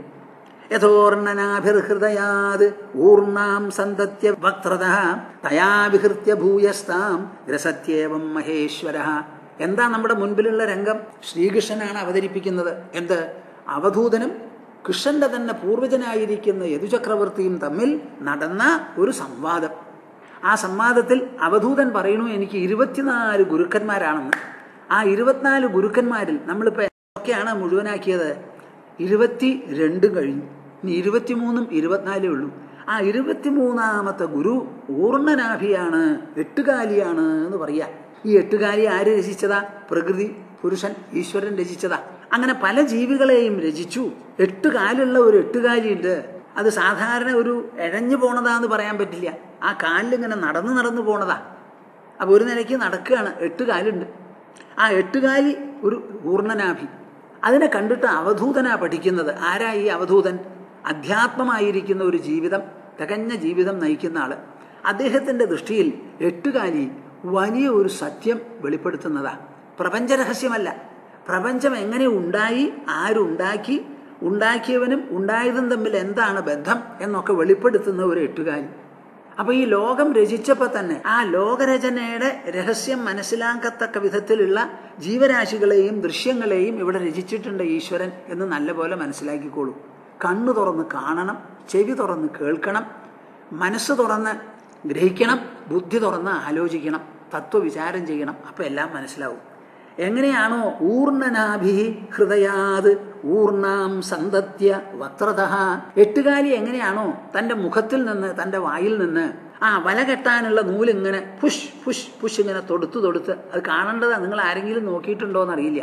യഥോർണനാഭിർഹൃദയാത് ഊർണാം സന്തത്യ വക്ത്രത തയാ വിഹൃത്യ ഭൂയസ്താം ഗ്രസത്യേവം മഹേശ്വര എന്താ നമ്മുടെ മുൻപിലുള്ള രംഗം ശ്രീകൃഷ്ണനാണ് അവതരിപ്പിക്കുന്നത് എന്ത് അവധൂതനും കൃഷ്ണന്റെ തന്നെ പൂർവജനായിരിക്കുന്ന യദുചക്രവർത്തിയും തമ്മിൽ നടന്ന ഒരു സംവാദം ആ സംവാദത്തിൽ അവധൂതൻ പറയണു എനിക്ക് ഇരുപത്തിനാല് ഗുരുക്കന്മാരാണെന്ന് ആ ഇരുപത്തിനാല് ഗുരുക്കന്മാരിൽ നമ്മളിപ്പോൾ ഒക്കെയാണ് മുഴുവനാക്കിയത് ഇരുപത്തി രണ്ടും കഴിഞ്ഞു ഇനി ഇരുപത്തിമൂന്നും ഇരുപത്തിനാലേ ഉള്ളൂ ആ ഇരുപത്തിമൂന്നാമത്തെ ഗുരു ഊർണനാഭിയാണ് എട്ടുകാലിയാണ് എന്ന് പറയാ ഈ എട്ടുകാലി ആര് രചിച്ചതാ പ്രകൃതി പുരുഷൻ ഈശ്വരൻ രചിച്ചതാ അങ്ങനെ പല ജീവികളെയും രചിച്ചു എട്ട് കാലുള്ള ഒരു എട്ടുകാലിയുണ്ട് അത് സാധാരണ ഒരു എഴഞ്ഞു പോണതാന്ന് പറയാൻ പറ്റില്ല ആ കാലിലിങ്ങനെ നടന്നു നടന്നു പോണതാ അപ്പോൾ ഒരു നിലയ്ക്ക് നടക്കുകയാണ് എട്ട് കാലുണ്ട് ആ എട്ടുകാലി ഒരു ഊർണനാഭി അതിനെ കണ്ടിട്ട് അവധൂതനാ പഠിക്കുന്നത് ആരാ ഈ അവധൂതൻ അധ്യാത്മമായിരിക്കുന്ന ഒരു ജീവിതം തികഞ്ഞ ജീവിതം നയിക്കുന്ന ആള് അദ്ദേഹത്തിന്റെ ദൃഷ്ടിയിൽ എട്ടുകാലി വലിയ ഒരു സത്യം വെളിപ്പെടുത്തുന്നതാ പ്രപഞ്ച രഹസ്യമല്ല പ്രപഞ്ചം എങ്ങനെ ഉണ്ടായി ആരുണ്ടാക്കി ഉണ്ടാക്കിയവനും ഉണ്ടായതും തമ്മിൽ എന്താണ് ബന്ധം എന്നൊക്കെ വെളിപ്പെടുത്തുന്ന ഒരു എട്ടുകാലി അപ്പൊ ഈ ലോകം രചിച്ചപ്പോൾ തന്നെ ആ ലോകരചനയുടെ രഹസ്യം മനസ്സിലാക്കത്തക്ക വിധത്തിലുള്ള ജീവരാശികളെയും ദൃശ്യങ്ങളെയും ഇവിടെ രചിച്ചിട്ടുണ്ട് ഈശ്വരൻ എന്ന് നല്ലപോലെ മനസ്സിലാക്കിക്കോളൂ കണ്ണു തുറന്ന് കാണണം ചെവി തുറന്ന് കേൾക്കണം മനസ്സ് തുറന്ന് ഗ്രഹിക്കണം ബുദ്ധി തുറന്ന് ആലോചിക്കണം തത്വവിചാരം ചെയ്യണം അപ്പം എല്ലാം മനസ്സിലാവും എങ്ങനെയാണോ ഊർണനാഭി ഹൃദയാത് ഊർണാം സന്തത്യ വക്രത എട്ടുകാലി എങ്ങനെയാണോ തൻ്റെ മുഖത്തിൽ നിന്ന് തൻ്റെ വായിൽ നിന്ന് ആ വല കെട്ടാനുള്ള നൂലിങ്ങനെ പുഷ് പുഷ് പുഷ് ഇങ്ങനെ തൊടുത്ത് തൊടുത്ത് അത് കാണേണ്ടതാണ് നിങ്ങൾ ആരെങ്കിലും നോക്കിയിട്ടുണ്ടോ എന്നറിയില്ല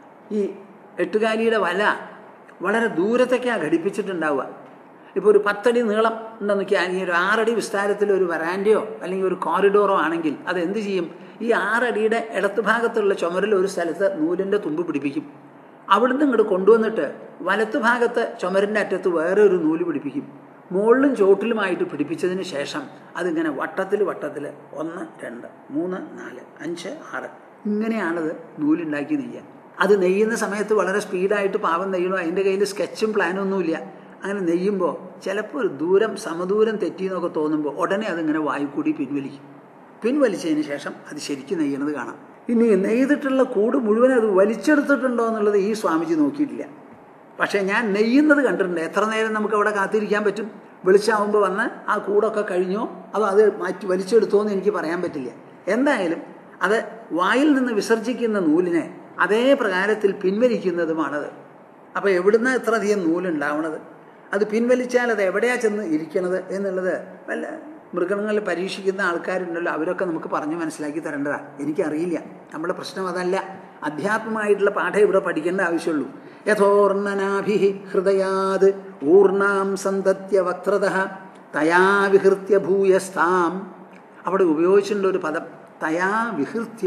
ഈ എട്ടുകാലിയുടെ വല വളരെ ദൂരത്തേക്കാണ് ഘടിപ്പിച്ചിട്ടുണ്ടാവുക ഇപ്പോൾ ഒരു പത്തടി നീളം ഉണ്ടെന്ന് വെച്ചാൽ ഒരു ആറടി വിസ്താരത്തിൽ ഒരു വരാൻഡയോ അല്ലെങ്കിൽ ഒരു കോറിഡോറോ ആണെങ്കിൽ അത് എന്ത് ചെയ്യും ഈ ആറടിയുടെ ഇടത്ത് ഭാഗത്തുള്ള ചുമരിൽ ഒരു സ്ഥലത്ത് നൂലിൻ്റെ തുമ്പ് പിടിപ്പിക്കും അവിടുന്ന് ഇങ്ങോട്ട് കൊണ്ടുവന്നിട്ട് വലത്ത് ഭാഗത്ത് ചുമരിൻ്റെ അറ്റത്ത് വേറെ ഒരു നൂല് പിടിപ്പിക്കും മുകളിലും ചോട്ടിലുമായിട്ട് പിടിപ്പിച്ചതിന് ശേഷം അതിങ്ങനെ വട്ടത്തിൽ വട്ടത്തിൽ ഒന്ന് രണ്ട് മൂന്ന് നാല് അഞ്ച് ആറ് ഇങ്ങനെയാണത് നൂലുണ്ടാക്കി നെയ്യാൻ അത് നെയ്യുന്ന സമയത്ത് വളരെ സ്പീഡായിട്ട് പാവം നെയ്യണോ അതിൻ്റെ കയ്യിൽ സ്കെച്ചും പ്ലാനും ഒന്നുമില്ല അങ്ങനെ നെയ്യുമ്പോൾ ചിലപ്പോൾ ഒരു ദൂരം സമദൂരം തെറ്റിയെന്നൊക്കെ തോന്നുമ്പോൾ ഉടനെ അതിങ്ങനെ വായുക്കൂടി പിൻവലിക്കും പിൻവലിച്ചതിന് ശേഷം അത് ശരിക്കും നെയ്യണത് കാണാം ഇനി നെയ്തിട്ടുള്ള കൂട് മുഴുവൻ അത് വലിച്ചെടുത്തിട്ടുണ്ടോ എന്നുള്ളത് ഈ സ്വാമിജി നോക്കിയിട്ടില്ല പക്ഷേ ഞാൻ നെയ്യുന്നത് കണ്ടിട്ടുണ്ട് എത്ര നേരം നമുക്ക് അവിടെ കാത്തിരിക്കാൻ പറ്റും വെളിച്ചാവുമ്പോൾ വന്ന് ആ കൂടൊക്കെ കഴിഞ്ഞോ അതോ അത് മാറ്റി വലിച്ചെടുത്തോ എന്ന് എനിക്ക് പറയാൻ പറ്റില്ല എന്തായാലും അത് വായിൽ നിന്ന് വിസർജിക്കുന്ന നൂലിനെ അതേ പ്രകാരത്തിൽ പിൻവലിക്കുന്നതുമാണത് അപ്പോൾ എവിടുന്ന ഇത്ര അധികം നൂലുണ്ടാവണത് അത് പിൻവലിച്ചാൽ അത് എവിടെയാ ചെന്ന് ഇരിക്കണത് എന്നുള്ളത് വല്ല മൃഗങ്ങളിൽ പരീക്ഷിക്കുന്ന ആൾക്കാരുണ്ടല്ലോ അവരൊക്കെ നമുക്ക് പറഞ്ഞ് മനസ്സിലാക്കി തരേണ്ടതാണ് എനിക്കറിയില്ല നമ്മുടെ പ്രശ്നം അതല്ല അധ്യാത്മമായിട്ടുള്ള പാഠം ഇവിടെ പഠിക്കേണ്ട ആവശ്യമുള്ളൂ യഥോർണനാഭി ഹൃദയാത് ഊർണാം സന്തത്യ വക്രത തയാ വിഹൃത്യ ഭൂയസ്ഥാം അവിടെ ഉപയോഗിച്ചിട്ടുണ്ട് ഒരു പദം തയാ വിഹൃത്യ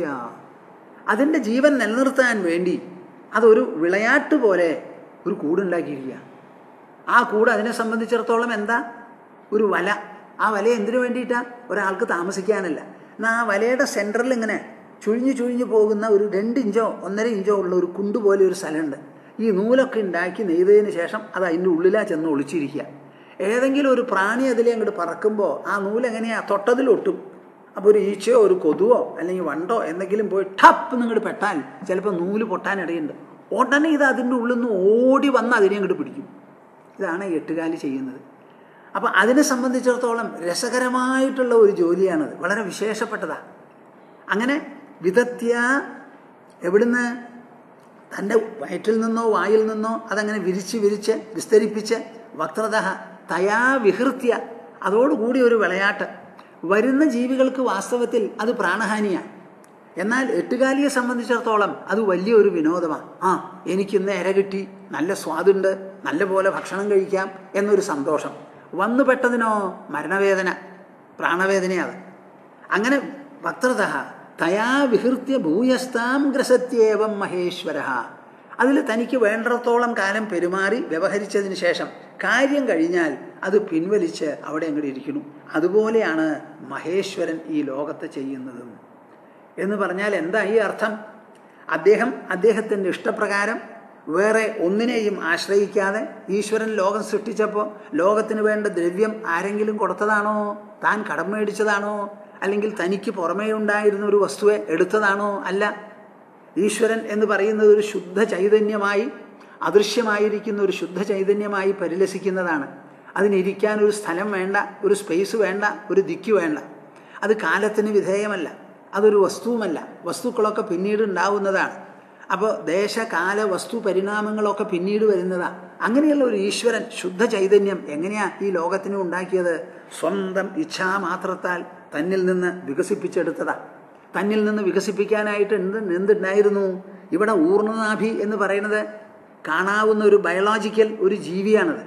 അതിൻ്റെ ജീവൻ നിലനിർത്താൻ വേണ്ടി അതൊരു വിളയാട്ട് പോലെ ഒരു കൂടുണ്ടാക്കിയിരിക്കുക ആ കൂട് അതിനെ സംബന്ധിച്ചിടത്തോളം എന്താ ഒരു വല ആ വല എന്തിനു വേണ്ടിയിട്ടാണ് ഒരാൾക്ക് താമസിക്കാനല്ല എന്നാൽ ആ വലയുടെ സെൻറ്ററിൽ ഇങ്ങനെ ചുഴിഞ്ഞു ചുഴിഞ്ഞു പോകുന്ന ഒരു രണ്ട് ഇഞ്ചോ ഒന്നര ഇഞ്ചോ ഉള്ള ഒരു കുണ്ട് പോലെ ഒരു സ്ഥലമുണ്ട് ഈ നൂലൊക്കെ ഉണ്ടാക്കി നെയ്തതിന് ശേഷം അത് അതിൻ്റെ ഉള്ളിലാ ചെന്ന് ഒളിച്ചിരിക്കുക ഏതെങ്കിലും ഒരു പ്രാണി അതിലെ അങ്ങോട്ട് പറക്കുമ്പോൾ ആ നൂലെങ്ങനെയാ തൊട്ടതിലൊട്ടും അപ്പോൾ ഒരു ഈച്ചയോ ഒരു കൊതുവോ അല്ലെങ്കിൽ വണ്ടോ എന്തെങ്കിലും പോയി ടപ്പ് നിങ്ങോട്ട് പെട്ടാൽ ചിലപ്പോൾ നൂല് പൊട്ടാനിടയുണ്ട് ഉടനെ ഇത് അതിൻ്റെ ഉള്ളിൽ നിന്ന് ഓടി വന്ന് അതിനെ അങ്ങോട്ട് പിടിക്കും ഇതാണ് എട്ടുകാലി ചെയ്യുന്നത് അപ്പോൾ അതിനെ സംബന്ധിച്ചിടത്തോളം രസകരമായിട്ടുള്ള ഒരു ജോലിയാണത് വളരെ വിശേഷപ്പെട്ടതാണ് അങ്ങനെ വിധത്യ എവിടുന്ന് തൻ്റെ വയറ്റിൽ നിന്നോ വായിൽ നിന്നോ അതങ്ങനെ വിരിച്ച് വിരിച്ച് വിസ്തരിപ്പിച്ച് വക്രത തയാ വിഹൃത്യ അതോടുകൂടി ഒരു വിളയാട്ട് വരുന്ന ജീവികൾക്ക് വാസ്തവത്തിൽ അത് പ്രാണഹാനിയാണ് എന്നാൽ എട്ടുകാലിയെ സംബന്ധിച്ചിടത്തോളം അത് വലിയൊരു വിനോദമാണ് ആ എനിക്കിന്ന് ഇര കിട്ടി നല്ല സ്വാദുണ്ട് നല്ല പോലെ ഭക്ഷണം കഴിക്കാം എന്നൊരു സന്തോഷം വന്നു പെട്ടതിനോ മരണവേദന പ്രാണവേദനയത് അങ്ങനെ വക്രത തയാ വിഹൃത്യ ഭൂയസ്ഥാം ഗ്രസത്യേവം മഹേശ്വര അതിൽ തനിക്ക് വേണ്ടത്തോളം കാലം പെരുമാറി വ്യവഹരിച്ചതിന് ശേഷം കാര്യം കഴിഞ്ഞാൽ അത് പിൻവലിച്ച് അവിടെ അങ്ങോട്ട് ഇരിക്കുന്നു അതുപോലെയാണ് മഹേശ്വരൻ ഈ ലോകത്തെ ചെയ്യുന്നതും എന്ന് പറഞ്ഞാൽ എന്താ ഈ അർത്ഥം അദ്ദേഹം അദ്ദേഹത്തിൻ്റെ ഇഷ്ടപ്രകാരം വേറെ ഒന്നിനെയും ആശ്രയിക്കാതെ ഈശ്വരൻ ലോകം സൃഷ്ടിച്ചപ്പോൾ ലോകത്തിന് വേണ്ട ദ്രവ്യം ആരെങ്കിലും കൊടുത്തതാണോ താൻ കടം മേടിച്ചതാണോ അല്ലെങ്കിൽ തനിക്ക് പുറമേ ഉണ്ടായിരുന്ന ഒരു വസ്തുവെ എടുത്തതാണോ അല്ല ഈശ്വരൻ എന്ന് പറയുന്നത് ഒരു ശുദ്ധ ചൈതന്യമായി അദൃശ്യമായിരിക്കുന്ന ഒരു ശുദ്ധ ചൈതന്യമായി പരിലസിക്കുന്നതാണ് അതിനിരിക്കാൻ ഒരു സ്ഥലം വേണ്ട ഒരു സ്പേസ് വേണ്ട ഒരു ദിക്ക് വേണ്ട അത് കാലത്തിന് വിധേയമല്ല അതൊരു വസ്തുവുമല്ല വസ്തുക്കളൊക്കെ പിന്നീട് ഉണ്ടാവുന്നതാണ് അപ്പോൾ ദേശകാല വസ്തു പരിണാമങ്ങളൊക്കെ പിന്നീട് വരുന്നതാണ് അങ്ങനെയുള്ള ഒരു ഈശ്വരൻ ശുദ്ധ ചൈതന്യം എങ്ങനെയാ ഈ ലോകത്തിന് ഉണ്ടാക്കിയത് സ്വന്തം ഇച്ഛാമാത്രത്താൽ തന്നിൽ നിന്ന് വികസിപ്പിച്ചെടുത്തതാ തന്നിൽ നിന്ന് വികസിപ്പിക്കാനായിട്ട് എന്ത് എന്തുണ്ടായിരുന്നു ഇവിടെ ഊർണനാഭി എന്ന് പറയുന്നത് കാണാവുന്ന ഒരു ബയോളോജിക്കൽ ഒരു ജീവിയാണത്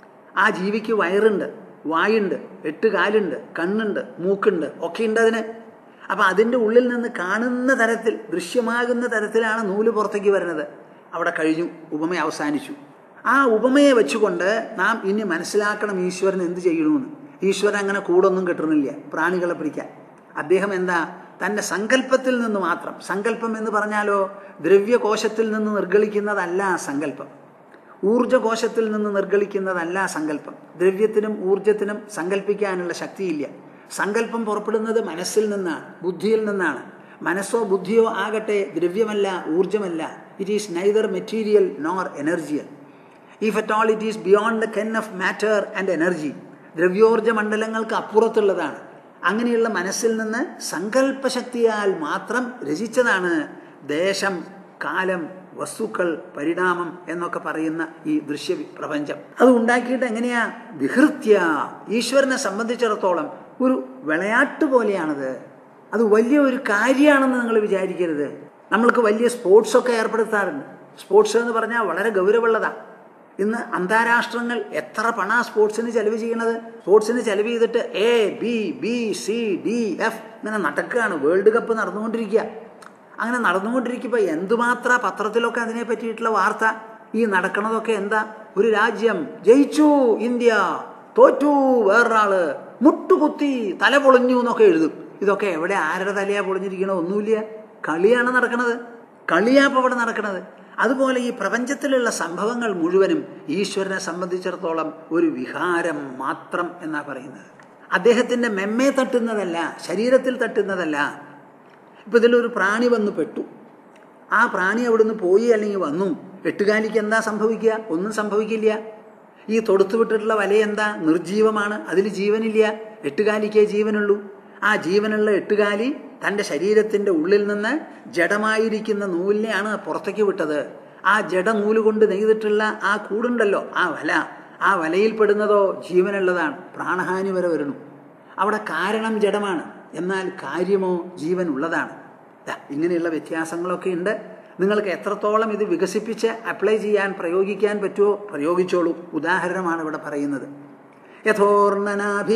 ആ ജീവിക്ക് വയറുണ്ട് വായുണ്ട് എട്ട് കാലുണ്ട് കണ്ണുണ്ട് മൂക്കുണ്ട് ഒക്കെ ഉണ്ട് അതിന് അപ്പം അതിൻ്റെ ഉള്ളിൽ നിന്ന് കാണുന്ന തരത്തിൽ ദൃശ്യമാകുന്ന തരത്തിലാണ് നൂല് പുറത്തേക്ക് വരുന്നത് അവിടെ കഴിഞ്ഞു ഉപമ അവസാനിച്ചു ആ ഉപമയെ വെച്ചുകൊണ്ട് നാം ഇനി മനസ്സിലാക്കണം ഈശ്വരൻ എന്ത് ചെയ്യണമെന്ന് ഈശ്വരൻ അങ്ങനെ കൂടൊന്നും കെട്ടുന്നില്ല പ്രാണികളെ പിടിക്കാൻ അദ്ദേഹം എന്താ തൻ്റെ സങ്കല്പത്തിൽ നിന്ന് മാത്രം സങ്കല്പം എന്ന് പറഞ്ഞാലോ ദ്രവ്യകോശത്തിൽ നിന്ന് നിർഗളിക്കുന്നതല്ല സങ്കല്പം ഊർജകോശത്തിൽ നിന്ന് നിർഗളിക്കുന്നതല്ല സങ്കല്പം ദ്രവ്യത്തിനും ഊർജത്തിനും സങ്കല്പിക്കാനുള്ള ശക്തിയില്ല സങ്കല്പം പുറപ്പെടുന്നത് മനസ്സിൽ നിന്നാണ് ബുദ്ധിയിൽ നിന്നാണ് മനസ്സോ ബുദ്ധിയോ ആകട്ടെ ദ്രവ്യമല്ല ഊർജമല്ല it is neither material nor energial if at all it is beyond the ken of matter and energy ദ്രവ്യോർജ മണ്ഡലങ്ങൾക്ക് അപ്പുറത്തുള്ളതാണ് അങ്ങനെയുള്ള മനസ്സിൽ നിന്ന് സങ്കല്പശക്തിയാൽ മാത്രം രചിച്ചതാണ് ദേശം കാലം വസ്തുക്കൾ പരിണാമം എന്നൊക്കെ പറയുന്ന ഈ ദൃശ്യ പ്രപഞ്ചം അത് ഉണ്ടാക്കിയിട്ട് എങ്ങനെയാ വിഹൃത്യ ഈശ്വരനെ സംബന്ധിച്ചിടത്തോളം ഒരു വിളയാട്ട് പോലെയാണത് അത് വലിയ ഒരു കാര്യമാണെന്ന് നിങ്ങൾ വിചാരിക്കരുത് നമ്മൾക്ക് വലിയ സ്പോർട്സൊക്കെ ഏർപ്പെടുത്താറുണ്ട് സ്പോർട്സ് എന്ന് പറഞ്ഞാൽ വളരെ ഗൗരവമുള്ളതാണ് ഇന്ന് അന്താരാഷ്ട്രങ്ങൾ എത്ര പണ സ്പോർട്സിന് ചെലവ് ചെയ്യണത് സ്പോർട്സിന് ചെലവ് ചെയ്തിട്ട് A B B C D F ഇങ്ങനെ നടക്കുകയാണ് വേൾഡ് കപ്പ് നടന്നുകൊണ്ടിരിക്കുക അങ്ങനെ നടന്നുകൊണ്ടിരിക്കുമ്പോൾ എന്തുമാത്ര പത്രത്തിലൊക്കെ അതിനെ പറ്റിയിട്ടുള്ള വാർത്ത ഈ നടക്കണതൊക്കെ എന്താ ഒരു രാജ്യം ജയിച്ചു ഇന്ത്യ തോറ്റു വേറൊരാള് മുട്ടുകുത്തി തല പൊളിഞ്ഞു എന്നൊക്കെ എഴുതും ഇതൊക്കെ എവിടെ ആരുടെ തലയാ പൊളിഞ്ഞിരിക്കണോ ഒന്നുമില്ല കളിയാണ് നടക്കണത് കളിയാ ഇപ്പോൾ ഇവിടെ നടക്കണത് അതുപോലെ ഈ പ്രപഞ്ചത്തിലുള്ള സംഭവങ്ങൾ മുഴുവനും ഈശ്വരനെ സംബന്ധിച്ചിടത്തോളം ഒരു വിഹാരം മാത്രം എന്നാ പറയുന്നത് അദ്ദേഹത്തിന്റെ മെമ്മെ തട്ടുന്നതല്ല ശരീരത്തിൽ തട്ടുന്നതല്ല ഇപ്പൊ ഇതിലൊരു പ്രാണി വന്ന് പെട്ടു ആ പ്രാണി അവിടുന്ന് പോയി അല്ലെങ്കിൽ വന്നു എട്ടുകാലിക്ക് എന്താ സംഭവിക്കുക ഒന്നും സംഭവിക്കില്ല ഈ തൊടുത്തു വിട്ടിട്ടുള്ള വല എന്താ നിർജീവമാണ് അതിൽ ജീവനില്ല എട്ടുകാലിക്കേ ജീവനുള്ളൂ ആ ജീവനുള്ള എട്ടുകാലി തൻ്റെ ശരീരത്തിൻ്റെ ഉള്ളിൽ നിന്ന് ജഡമായിരിക്കുന്ന നൂലിനെയാണ് പുറത്തേക്ക് വിട്ടത് ആ ജഡനൂല് കൊണ്ട് നെയ്തിട്ടുള്ള ആ കൂടുണ്ടല്ലോ ആ വല ആ വലയിൽ പെടുന്നതോ ജീവനുള്ളതാണ് പ്രാണഹാനി വരെ വരുന്നു അവിടെ കാരണം ജഡമാണ് എന്നാൽ കാര്യമോ ജീവൻ ഉള്ളതാണ് ദാ, ഇങ്ങനെയുള്ള വ്യത്യാസങ്ങളൊക്കെ ഉണ്ട് നിങ്ങൾക്ക് എത്രത്തോളം ഇത് വികസിപ്പിച്ച് അപ്ലൈ ചെയ്യാൻ പ്രയോഗിക്കാൻ പറ്റുമോ പ്രയോഗിച്ചോളൂ ഉദാഹരണമാണ് ഇവിടെ പറയുന്നത് യഥോർണനാഭി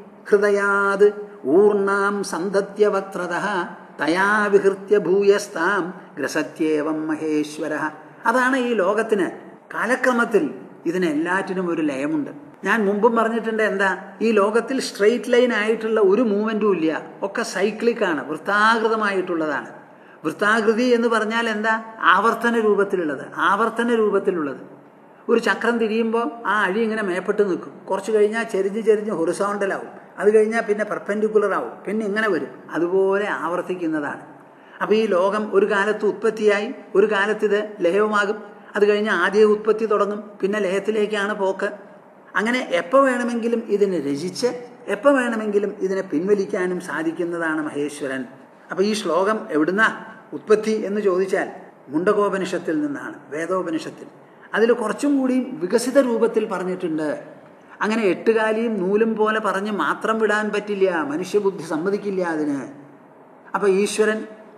ഹൃദയാത് ഊർണാം സന്തത്യ വക്രത തയാ വിഹൃത്യ ഭൂയസ്താം ഗ്രസത്യേവം മഹേശ്വര അതാണ് ഈ ലോകത്തിന് കാലക്രമത്തിൽ ഇതിനെല്ലാറ്റിനും ഒരു ലയമുണ്ട് ഞാൻ മുമ്പും പറഞ്ഞിട്ടുണ്ട് എന്താ ഈ ലോകത്തിൽ സ്ട്രെയിറ്റ് ലൈൻ ആയിട്ടുള്ള ഒരു മൂവ്മെന്റും ഇല്ല ഒക്കെ സൈക്ലിക് ആണ് വൃത്താകൃതമായിട്ടുള്ളതാണ് വൃത്താകൃതി എന്ന് പറഞ്ഞാൽ എന്താ ആവർത്തന രൂപത്തിലുള്ളത് ആവർത്തന രൂപത്തിലുള്ളത് ഒരു ചക്രം തിരിയുമ്പോൾ ആ അഴി ഇങ്ങനെ മേപ്പെട്ട് നിൽക്കും കുറച്ച് കഴിഞ്ഞാൽ ചെരിഞ്ഞ് ചെരിഞ്ഞ് ഹൊറിസോണ്ടലാവും അത് കഴിഞ്ഞാൽ പിന്നെ പെർപെൻഡിക്കുലർ ആവും പിന്നെ ഇങ്ങനെ വരും അതുപോലെ ആവർത്തിക്കുന്നതാണ് അപ്പോൾ ഈ ലോകം ഒരു കാലത്ത് ഉത്പത്തിയായി ഒരു കാലത്ത് ഇത് ലയവുമാകും അത് കഴിഞ്ഞ് ആദ്യ ഉത്പത്തി തുടങ്ങും പിന്നെ ലയത്തിലേക്കാണ് പോക്ക് അങ്ങനെ എപ്പോൾ വേണമെങ്കിലും ഇതിനെ രചിച്ച് എപ്പോൾ വേണമെങ്കിലും ഇതിനെ പിൻവലിക്കാനും സാധിക്കുന്നതാണ് മഹേശ്വരൻ അപ്പോൾ ഈ ശ്ലോകം എവിടുന്നാ ഉത്പത്തി എന്ന് ചോദിച്ചാൽ മുണ്ടകോപനിഷത്തിൽ നിന്നാണ് വേദോപനിഷത്തിൽ അതിൽ കുറച്ചും കൂടി വികസിത രൂപത്തിൽ പറഞ്ഞിട്ടുണ്ട് അങ്ങനെ എട്ടുകാലിയും നൂലും പോലെ പറഞ്ഞ് മാത്രം വിടാൻ പറ്റില്ല മനുഷ്യബുദ്ധി സമ്മതിക്കില്ല അതിന് അപ്പോൾ ഈശ്വരൻ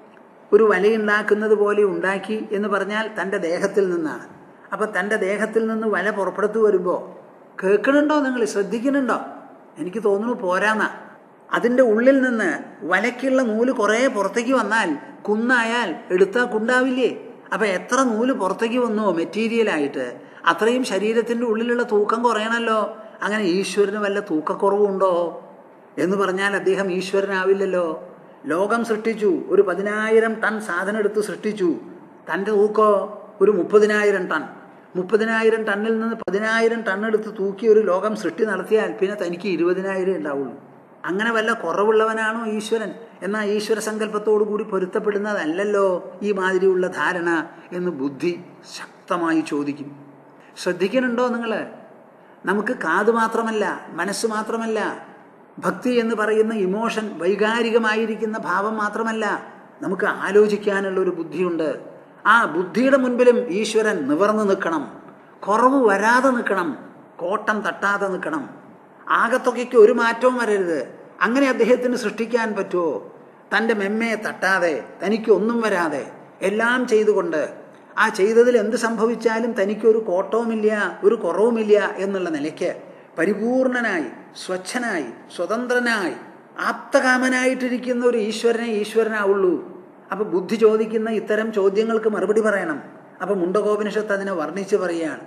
ഒരു വലയുണ്ടാക്കുന്നത് പോലെ ഉണ്ടാക്കി എന്ന് പറഞ്ഞാൽ തൻ്റെ ദേഹത്തിൽ നിന്നാണ് അപ്പം തൻ്റെ ദേഹത്തിൽ നിന്ന് വല പുറപ്പെടുത്തു വരുമ്പോൾ കേൾക്കണുണ്ടോ നിങ്ങൾ ശ്രദ്ധിക്കുന്നുണ്ടോ എനിക്ക് തോന്നുന്നു പോരാന്നാ അതിൻ്റെ ഉള്ളിൽ നിന്ന് വലയ്ക്കുള്ള നൂല് കുറേ പുറത്തേക്ക് വന്നാൽ കുന്നായാൽ എടുത്താൽ കുണ്ടാവില്ലേ അപ്പം എത്ര നൂല് പുറത്തേക്ക് വന്നോ മെറ്റീരിയലായിട്ട് അത്രയും ശരീരത്തിൻ്റെ ഉള്ളിലുള്ള തൂക്കം കുറയണമല്ലോ അങ്ങനെ ഈശ്വരന് വല്ല തൂക്കക്കുറവുണ്ടോ എന്ന് പറഞ്ഞാൽ അദ്ദേഹം ഈശ്വരനാവില്ലല്ലോ ലോകം സൃഷ്ടിച്ചു ഒരു പതിനായിരം ടൺ സാധനം എടുത്ത് സൃഷ്ടിച്ചു തൻ്റെ തൂക്കോ ഒരു മുപ്പതിനായിരം ടൺ മുപ്പതിനായിരം ടണ്ണിൽ നിന്ന് പതിനായിരം ടൺ എടുത്ത് തൂക്കി ഒരു ലോകം സൃഷ്ടി നടത്തിയാൽ പിന്നെ തനിക്ക് ഇരുപതിനായിരം ഉണ്ടാവുള്ളൂ അങ്ങനെ വല്ല കുറവുള്ളവനാണോ ഈശ്വരൻ എന്നാൽ ഈശ്വര സങ്കല്പത്തോടു കൂടി പൊരുത്തപ്പെടുന്നതല്ലല്ലോ ഈ മാതിരിയുള്ള ധാരണ എന്ന് ബുദ്ധി ശക്തമായി ചോദിക്കും ശ്രദ്ധിക്കുന്നുണ്ടോ നിങ്ങൾ നമുക്ക് കാത് മാത്രമല്ല മനസ്സ് മാത്രമല്ല ഭക്തി എന്ന് പറയുന്ന ഇമോഷൻ വൈകാരികമായിരിക്കുന്ന ഭാവം മാത്രമല്ല നമുക്ക് ആലോചിക്കാനുള്ള ഒരു ബുദ്ധിയുണ്ട് ആ ബുദ്ധിയുടെ മുൻപിലും ഈശ്വരൻ നിവർന്നു നിൽക്കണം കുറവ് വരാതെ നിൽക്കണം കോട്ടം തട്ടാതെ നിൽക്കണം ആകത്തൊക്കെയ്ക്ക് ഒരു മാറ്റവും വരരുത് അങ്ങനെ അദ്ദേഹത്തിന് സൃഷ്ടിക്കാൻ പറ്റുമോ തൻ്റെ മെമ്മയെ തട്ടാതെ തനിക്ക് ഒന്നും വരാതെ എല്ലാം ചെയ്തുകൊണ്ട് ആ ചെയ്തതിൽ എന്ത് സംഭവിച്ചാലും തനിക്കൊരു കോട്ടവുമില്ല ഒരു കുറവുമില്ല എന്നുള്ള നിലയ്ക്ക് പരിപൂർണനായി സ്വച്ഛനായി സ്വതന്ത്രനായി ആപ്തകാമനായിട്ടിരിക്കുന്ന ഒരു ഈശ്വരനെ ഈശ്വരനാവുള്ളൂ അപ്പൊ ബുദ്ധി ചോദിക്കുന്ന ഇത്തരം ചോദ്യങ്ങൾക്ക് മറുപടി പറയണം അപ്പൊ മുണ്ടകോപനിഷത്ത് അതിനെ വർണ്ണിച്ച് പറയുകയാണ്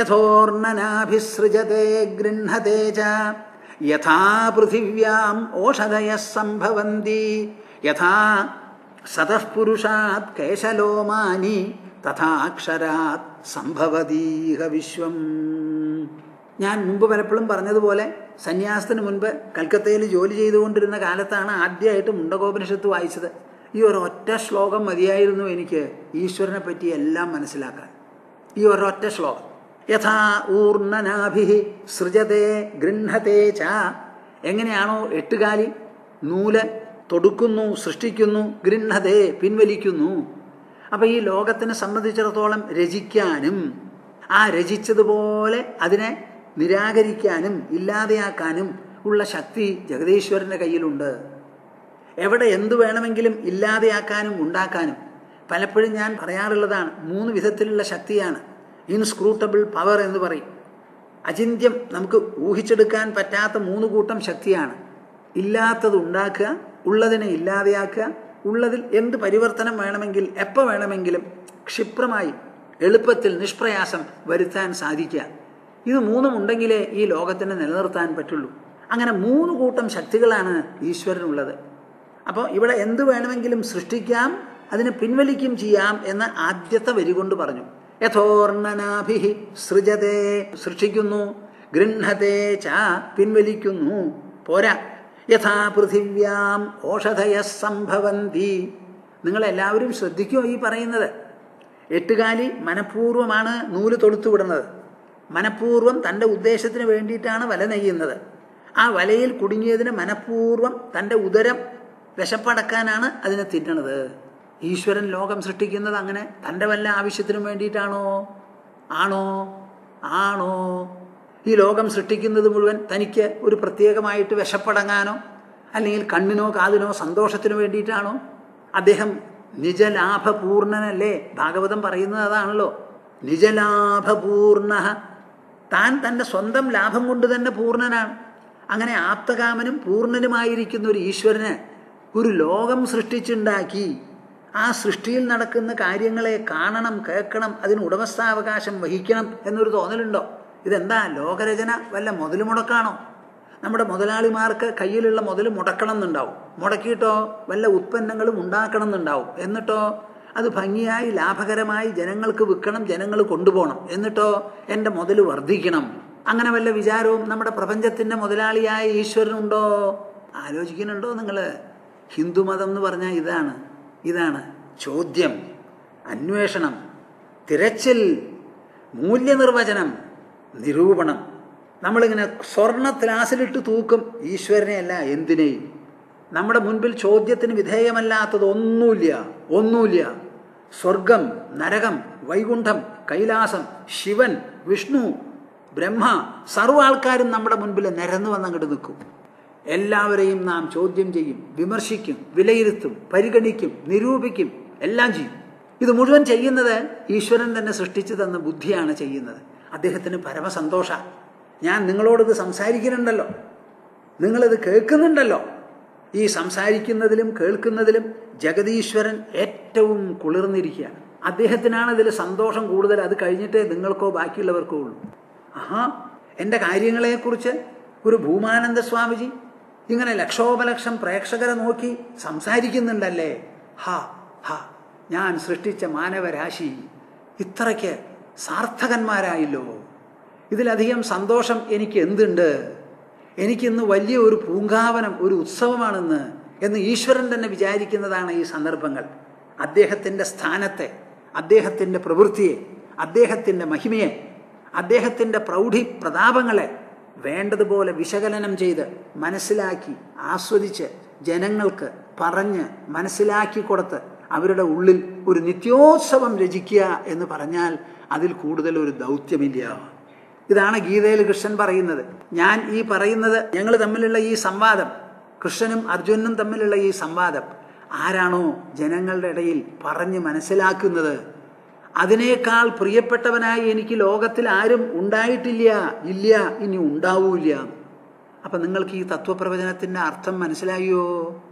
യഥോർണനാഭിസൃജത്തെ ഗൃഹത്തെ ച യഥാ പൃഥിവ്യാം ഓഷധയ സംഭവന്തി യഥാ സതഃപുരുഷാത് കേശലോമാനി തഥാക്ഷരാത് സംഭവതീഹ വിശ്വം ഞാൻ മുമ്പ് പലപ്പോഴും പറഞ്ഞതുപോലെ സന്യാസത്തിന് മുൻപ് കൽക്കത്തയിൽ ജോലി ചെയ്തുകൊണ്ടിരുന്ന കാലത്താണ് ആദ്യമായിട്ട് മുണ്ടകോപനിഷത്ത് വായിച്ചത് ഈ ഒരൊറ്റ ശ്ലോകം മതിയായിരുന്നു എനിക്ക് ഈശ്വരനെ പറ്റി എല്ലാം മനസ്സിലാക്കാൻ ഈ ഒരൊറ്റ ശ്ലോകം യഥാ ഊർണനാഭി സൃജതേ ഗൃഹത്തെ ച എങ്ങനെയാണോ എട്ടുകാലി നൂല് തൊടുക്കുന്നു സൃഷ്ടിക്കുന്നു ഗൃഹതേ പിൻവലിക്കുന്നു അപ്പം ഈ ലോകത്തിനെ സംബന്ധിച്ചിടത്തോളം രചിക്കാനും ആ രചിച്ചതുപോലെ അതിനെ നിരാകരിക്കാനും ഇല്ലാതെയാക്കാനും ഉള്ള ശക്തി ജഗദീശ്വരൻ്റെ കയ്യിലുണ്ട് എവിടെ എന്തു വേണമെങ്കിലും ഇല്ലാതെയാക്കാനും ഉണ്ടാക്കാനും പലപ്പോഴും ഞാൻ പറയാറുള്ളതാണ് മൂന്ന് വിധത്തിലുള്ള ശക്തിയാണ് ഇൻസ്ക്രൂട്ടബിൾ പവർ എന്ന് പറയും അചിന്യം നമുക്ക് ഊഹിച്ചെടുക്കാൻ പറ്റാത്ത മൂന്ന് കൂട്ടം ശക്തിയാണ് ഇല്ലാത്തത് ഉണ്ടാക്കുക ഉള്ളതിനെ ഇല്ലാതെയാക്കുക ഉള്ളതിൽ എന്ത് പരിവർത്തനം വേണമെങ്കിൽ എപ്പോൾ വേണമെങ്കിലും ക്ഷിപ്രമായി എളുപ്പത്തിൽ നിഷ്പ്രയാസം വരുത്താൻ സാധിക്കുക ഇത് മൂന്നും ഉണ്ടെങ്കിലേ ഈ ലോകത്തിനെ നിലനിർത്താൻ പറ്റുള്ളൂ അങ്ങനെ മൂന്ന് കൂട്ടം ശക്തികളാണ് ഈശ്വരനുള്ളത് അപ്പോൾ ഇവിടെ എന്ത് വേണമെങ്കിലും സൃഷ്ടിക്കാം അതിനെ പിൻവലിക്കും ചെയ്യാം എന്ന് ആദ്യത്തെ വരി കൊണ്ട് പറഞ്ഞു യഥോർണനാഭി സൃജതേ സൃഷ്ടിക്കുന്നു ഗൃഹത്തെ ച പിൻവലിക്കുന്നു പോരാ യഥാ പൃഥിവ്യാം ഓഷധയ സംഭവന്തി നിങ്ങളെല്ലാവരും ശ്രദ്ധിക്കുമോ ഈ പറയുന്നത് എട്ടുകാലി മനഃപൂർവ്വമാണ് നൂല് തൊടുത്തു വിടുന്നത് മനഃപൂർവ്വം തൻ്റെ ഉദ്ദേശത്തിന് വേണ്ടിയിട്ടാണ് വല നെയ്യുന്നത് ആ വലയിൽ കുടുങ്ങിയതിന് മനഃപൂർവ്വം തൻ്റെ ഉദരം വിശപ്പടക്കാനാണ് അതിനെ തിന്നണത് ഈശ്വരൻ ലോകം സൃഷ്ടിക്കുന്നത് അങ്ങനെ തൻ്റെ വല്ല ആവശ്യത്തിനും വേണ്ടിയിട്ടാണോ ആണോ ആണോ ഈ ലോകം സൃഷ്ടിക്കുന്നത് മുഴുവൻ തനിക്ക് ഒരു പ്രത്യേകമായിട്ട് വിശപ്പടങ്ങാനോ അല്ലെങ്കിൽ കണ്ണിനോ കാതിനോ സന്തോഷത്തിനു വേണ്ടിയിട്ടാണോ അദ്ദേഹം നിജലാഭപൂർണനല്ലേ ഭാഗവതം പറയുന്നത് അതാണല്ലോ നിജലാഭപൂർണ താൻ തൻ്റെ സ്വന്തം ലാഭം കൊണ്ട് തന്നെ പൂർണ്ണനാണ് അങ്ങനെ ആപ്തകാമനും പൂർണ്ണനുമായിരിക്കുന്ന ഒരു ഈശ്വരന് ഒരു ലോകം സൃഷ്ടിച്ചുണ്ടാക്കി ആ സൃഷ്ടിയിൽ നടക്കുന്ന കാര്യങ്ങളെ കാണണം കേൾക്കണം അതിന് ഉടമസ്ഥാവകാശം വഹിക്കണം എന്നൊരു തോന്നലുണ്ടോ ഇതെന്താ ലോകരചന വല്ല മുതൽ മുടക്കാണോ നമ്മുടെ മുതലാളിമാർക്ക് കയ്യിലുള്ള മുതൽ മുടക്കണം എന്നുണ്ടാവും മുടക്കിയിട്ടോ വല്ല ഉത്പന്നങ്ങളും ഉണ്ടാക്കണം എന്നുണ്ടാവും എന്നിട്ടോ അത് ഭംഗിയായി ലാഭകരമായി ജനങ്ങൾക്ക് വിൽക്കണം ജനങ്ങൾ കൊണ്ടുപോകണം എന്നിട്ടോ എൻ്റെ മുതൽ വർദ്ധിക്കണം അങ്ങനെ വല്ല വിചാരവും നമ്മുടെ പ്രപഞ്ചത്തിൻ്റെ മുതലാളിയായ ഈശ്വരനുണ്ടോ ആലോചിക്കുന്നുണ്ടോ നിങ്ങൾ ഹിന്ദുമതം എന്ന് പറഞ്ഞാൽ ഇതാണ് ഇതാണ് ചോദ്യം അന്വേഷണം തിരച്ചിൽ മൂല്യനിർവചനം നിരൂപണം നമ്മളിങ്ങനെ സ്വർണ്ണ ത്ലാസിലിട്ട് തൂക്കും ഈശ്വരനെയല്ല എന്തിനേയും നമ്മുടെ മുൻപിൽ ചോദ്യത്തിന് വിധേയമല്ലാത്തത് ഒന്നുമില്ല ഒന്നുമില്ല സ്വർഗം നരകം വൈകുണ്ഠം കൈലാസം ശിവൻ വിഷ്ണു ബ്രഹ്മ സർവ്വ ആൾക്കാരും നമ്മുടെ മുൻപിൽ നിരന്നു വന്നങ്ങോട്ട് നിൽക്കും എല്ലാവരെയും നാം ചോദ്യം ചെയ്യും വിമർശിക്കും വിലയിരുത്തും പരിഗണിക്കും നിരൂപിക്കും എല്ലാം ചെയ്യും ഇത് മുഴുവൻ ചെയ്യുന്നത് ഈശ്വരൻ തന്നെ സൃഷ്ടിച്ചു തന്ന ബുദ്ധിയാണ് ചെയ്യുന്നത് അദ്ദേഹത്തിന് പരമസന്തോഷ ഞാൻ നിങ്ങളോടിത് സംസാരിക്കുന്നുണ്ടല്ലോ നിങ്ങളിത് കേൾക്കുന്നുണ്ടല്ലോ ഈ സംസാരിക്കുന്നതിലും കേൾക്കുന്നതിലും ജഗതീശ്വരൻ ഏറ്റവും കുളിർന്നിരിക്കുകയാണ് അദ്ദേഹത്തിനാണ് ഇതിൽ സന്തോഷം കൂടുതൽ അത് കഴിഞ്ഞിട്ടേ നിങ്ങൾക്കോ ബാക്കിയുള്ളവർക്കോ ഉള്ളൂ ആഹാ എൻ്റെ കാര്യങ്ങളെക്കുറിച്ച് ഒരു ഭൂമാനന്ദ സ്വാമിജി ഇങ്ങനെ ലക്ഷോപലക്ഷം പ്രേക്ഷകരെ നോക്കി സംസാരിക്കുന്നുണ്ടല്ലേ ഹാ ഹാ ഞാൻ സൃഷ്ടിച്ച മാനവരാശി ഇത്രയ്ക്ക് സാർത്ഥകന്മാരായില്ലോ ഇതിലധികം സന്തോഷം എനിക്ക് എന്തുണ്ട് എനിക്കിന്ന് വലിയ ഒരു പൂങ്കാവനം ഒരു ഉത്സവമാണെന്ന് എന്ന് ഈശ്വരൻ തന്നെ വിചാരിക്കുന്നതാണ് ഈ സന്ദർഭങ്ങൾ അദ്ദേഹത്തിൻ്റെ സ്ഥാനത്തെ അദ്ദേഹത്തിൻ്റെ പ്രവൃത്തിയെ അദ്ദേഹത്തിൻ്റെ മഹിമയെ അദ്ദേഹത്തിൻ്റെ പ്രൗഢി പ്രതാപങ്ങളെ വേണ്ടതുപോലെ വിശകലനം ചെയ്ത് മനസ്സിലാക്കി ആസ്വദിച്ച് ജനങ്ങൾക്ക് പറഞ്ഞ് മനസ്സിലാക്കി കൊടുത്ത് അവരുടെ ഉള്ളിൽ ഒരു നിത്യോത്സവം രചിക്കുക എന്ന് പറഞ്ഞാൽ അതിൽ കൂടുതൽ ഒരു ദൗത്യമില്ല ഇതാണ് ഗീതയിൽ കൃഷ്ണൻ പറയുന്നത് ഞാൻ ഈ പറയുന്നത് ഞങ്ങൾ തമ്മിലുള്ള ഈ സംവാദം കൃഷ്ണനും അർജുനനും തമ്മിലുള്ള ഈ സംവാദം ആരാണോ ജനങ്ങളുടെ ഇടയിൽ പറഞ്ഞ് മനസ്സിലാക്കുന്നത് അതിനേക്കാൾ പ്രിയപ്പെട്ടവനായി എനിക്ക് ലോകത്തിൽ ആരും ഉണ്ടായിട്ടില്ല ഇല്ല ഇനി ഉണ്ടാവൂല അപ്പം നിങ്ങൾക്ക് ഈ തത്വപ്രവചനത്തിൻ്റെ അർത്ഥം മനസ്സിലായോ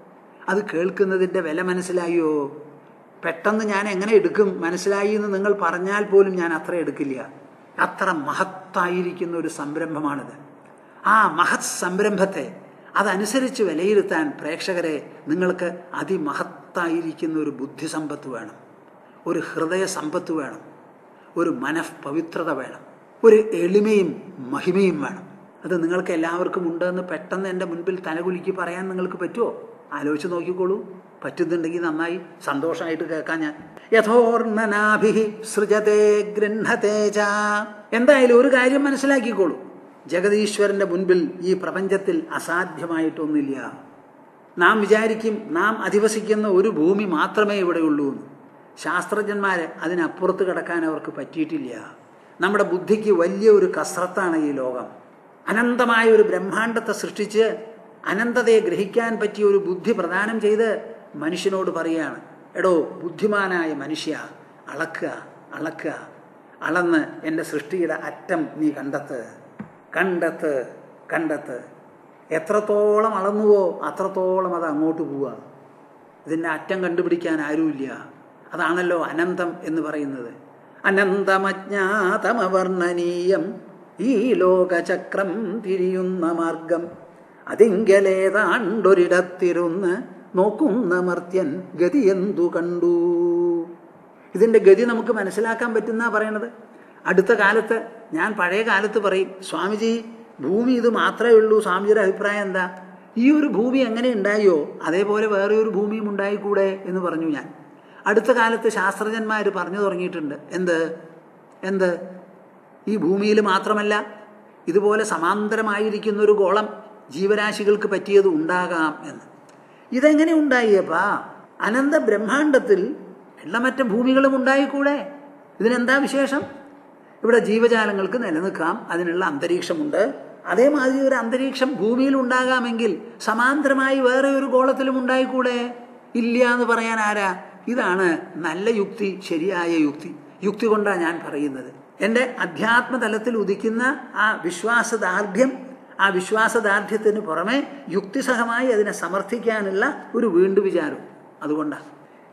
അത് കേൾക്കുന്നതിൻ്റെ വില മനസ്സിലായോ പെട്ടെന്ന് ഞാൻ എങ്ങനെ എടുക്കും മനസ്സിലായി എന്ന് നിങ്ങൾ പറഞ്ഞാൽ പോലും ഞാൻ അത്ര എടുക്കില്ല അത്ര മഹത്തായിരിക്കുന്ന ഒരു സംരംഭമാണിത് ആ മഹത് സംരംഭത്തെ അതനുസരിച്ച് വിലയിരുത്താൻ പ്രേക്ഷകരെ നിങ്ങൾക്ക് അതിമഹത്തായിരിക്കുന്ന ഒരു ബുദ്ധിസമ്പത്ത് വേണം ഒരു ഹൃദയ സമ്പത്ത് വേണം ഒരു മനഃപവിത്രത വേണം ഒരു എളിമയും മഹിമയും വേണം അത് നിങ്ങൾക്ക് എല്ലാവർക്കും ഉണ്ടെന്ന് പെട്ടെന്ന് എൻ്റെ മുൻപിൽ തലകുലുക്കി പറയാൻ നിങ്ങൾക്ക് പറ്റുമോ ആലോചിച്ച് നോക്കിക്കോളൂ പറ്റുന്നുണ്ടെങ്കിൽ നന്നായി സന്തോഷമായിട്ട് കേൾക്കാൻ ഞാൻ യഥോർണനാഭി സൃജതേ ഗൃഹതേജ എന്തായാലും ഒരു കാര്യം മനസ്സിലാക്കിക്കോളൂ ജഗതീശ്വരന്റെ മുൻപിൽ ഈ പ്രപഞ്ചത്തിൽ അസാധ്യമായിട്ടൊന്നുമില്ല നാം വിചാരിക്കും നാം അധിവസിക്കുന്ന ഒരു ഭൂമി മാത്രമേ ഇവിടെയുള്ളൂ എന്ന് ശാസ്ത്രജ്ഞന്മാർ അതിനപ്പുറത്ത് കിടക്കാൻ അവർക്ക് പറ്റിയിട്ടില്ല നമ്മുടെ ബുദ്ധിക്ക് വലിയ ഒരു കസറത്താണ് ഈ ലോകം അനന്തമായ ഒരു ബ്രഹ്മാണ്ടത്തെ സൃഷ്ടിച്ച് അനന്തതയെ ഗ്രഹിക്കാൻ പറ്റിയ ഒരു ബുദ്ധി പ്രദാനം ചെയ്ത് മനുഷ്യനോട് പറയാണ് എടോ ബുദ്ധിമാനായ മനുഷ്യ അളക്കുക അളക്കുക അളന്ന് എൻ്റെ സൃഷ്ടിയുടെ അറ്റം നീ കണ്ടെത്ത് കണ്ടെത്ത് കണ്ടെത്ത് എത്രത്തോളം അളന്നുവോ അത്രത്തോളം അത് അങ്ങോട്ട് പോവുക ഇതിൻ്റെ അറ്റം കണ്ടുപിടിക്കാൻ ആരുമില്ല അതാണല്ലോ അനന്തം എന്ന് പറയുന്നത് അനന്തമജ്ഞാതമവർണ്ണനീയം ഈ ലോകചക്രം തിരിയുന്ന മാർഗം അതിങ്കലേതാണ്ടൊരിടത്തിരുന്ന് നോക്കുന്ന മർത്യൻ ഗതി എന്തു കണ്ടു ഇതിൻ്റെ ഗതി നമുക്ക് മനസ്സിലാക്കാൻ പറ്റുന്ന പറയണത് അടുത്ത കാലത്ത് ഞാൻ പഴയ കാലത്ത് പറയും സ്വാമിജി ഭൂമി ഇത് മാത്രമേ ഉള്ളൂ സ്വാമിജിയുടെ അഭിപ്രായം എന്താ ഈ ഒരു ഭൂമി എങ്ങനെ ഉണ്ടായോ അതേപോലെ വേറെ ഒരു ഭൂമിയും ഉണ്ടായിക്കൂടെ എന്ന് പറഞ്ഞു ഞാൻ അടുത്ത കാലത്ത് ശാസ്ത്രജ്ഞന്മാർ പറഞ്ഞു തുടങ്ങിയിട്ടുണ്ട് എന്ത് എന്ത് ഈ ഭൂമിയിൽ മാത്രമല്ല ഇതുപോലെ സമാന്തരമായിരിക്കുന്ന ഒരു ഗോളം ജീവരാശികൾക്ക് പറ്റിയത് ഉണ്ടാകാം എന്ന് ഇതെങ്ങനെ ഉണ്ടായിയപ്പാ അനന്ത ബ്രഹ്മാണ്ടത്തിൽ എണ്ണമറ്റ ഭൂമികളും ഉണ്ടായിക്കൂടെ ഇതിനെന്താ വിശേഷം ഇവിടെ ജീവജാലങ്ങൾക്ക് നിലനിൽക്കാം അതിനുള്ള അന്തരീക്ഷമുണ്ട് അതേമാതിരി ഒരു അന്തരീക്ഷം ഭൂമിയിൽ ഉണ്ടാകാമെങ്കിൽ സമാന്തരമായി വേറെ ഒരു ഗോളത്തിലും ഉണ്ടായിക്കൂടെ ഇല്ല എന്ന് പറയാൻ ആരാ ഇതാണ് നല്ല യുക്തി ശരിയായ യുക്തി യുക്തി കൊണ്ടാണ് ഞാൻ പറയുന്നത് എൻ്റെ അധ്യാത്മതലത്തിൽ ഉദിക്കുന്ന ആ വിശ്വാസദാർഢ്യം ആ വിശ്വാസദാർഢ്യത്തിന് പുറമെ യുക്തിസഹമായി അതിനെ സമർത്ഥിക്കാനുള്ള ഒരു വീണ്ടു വിചാരം അതുകൊണ്ടാണ്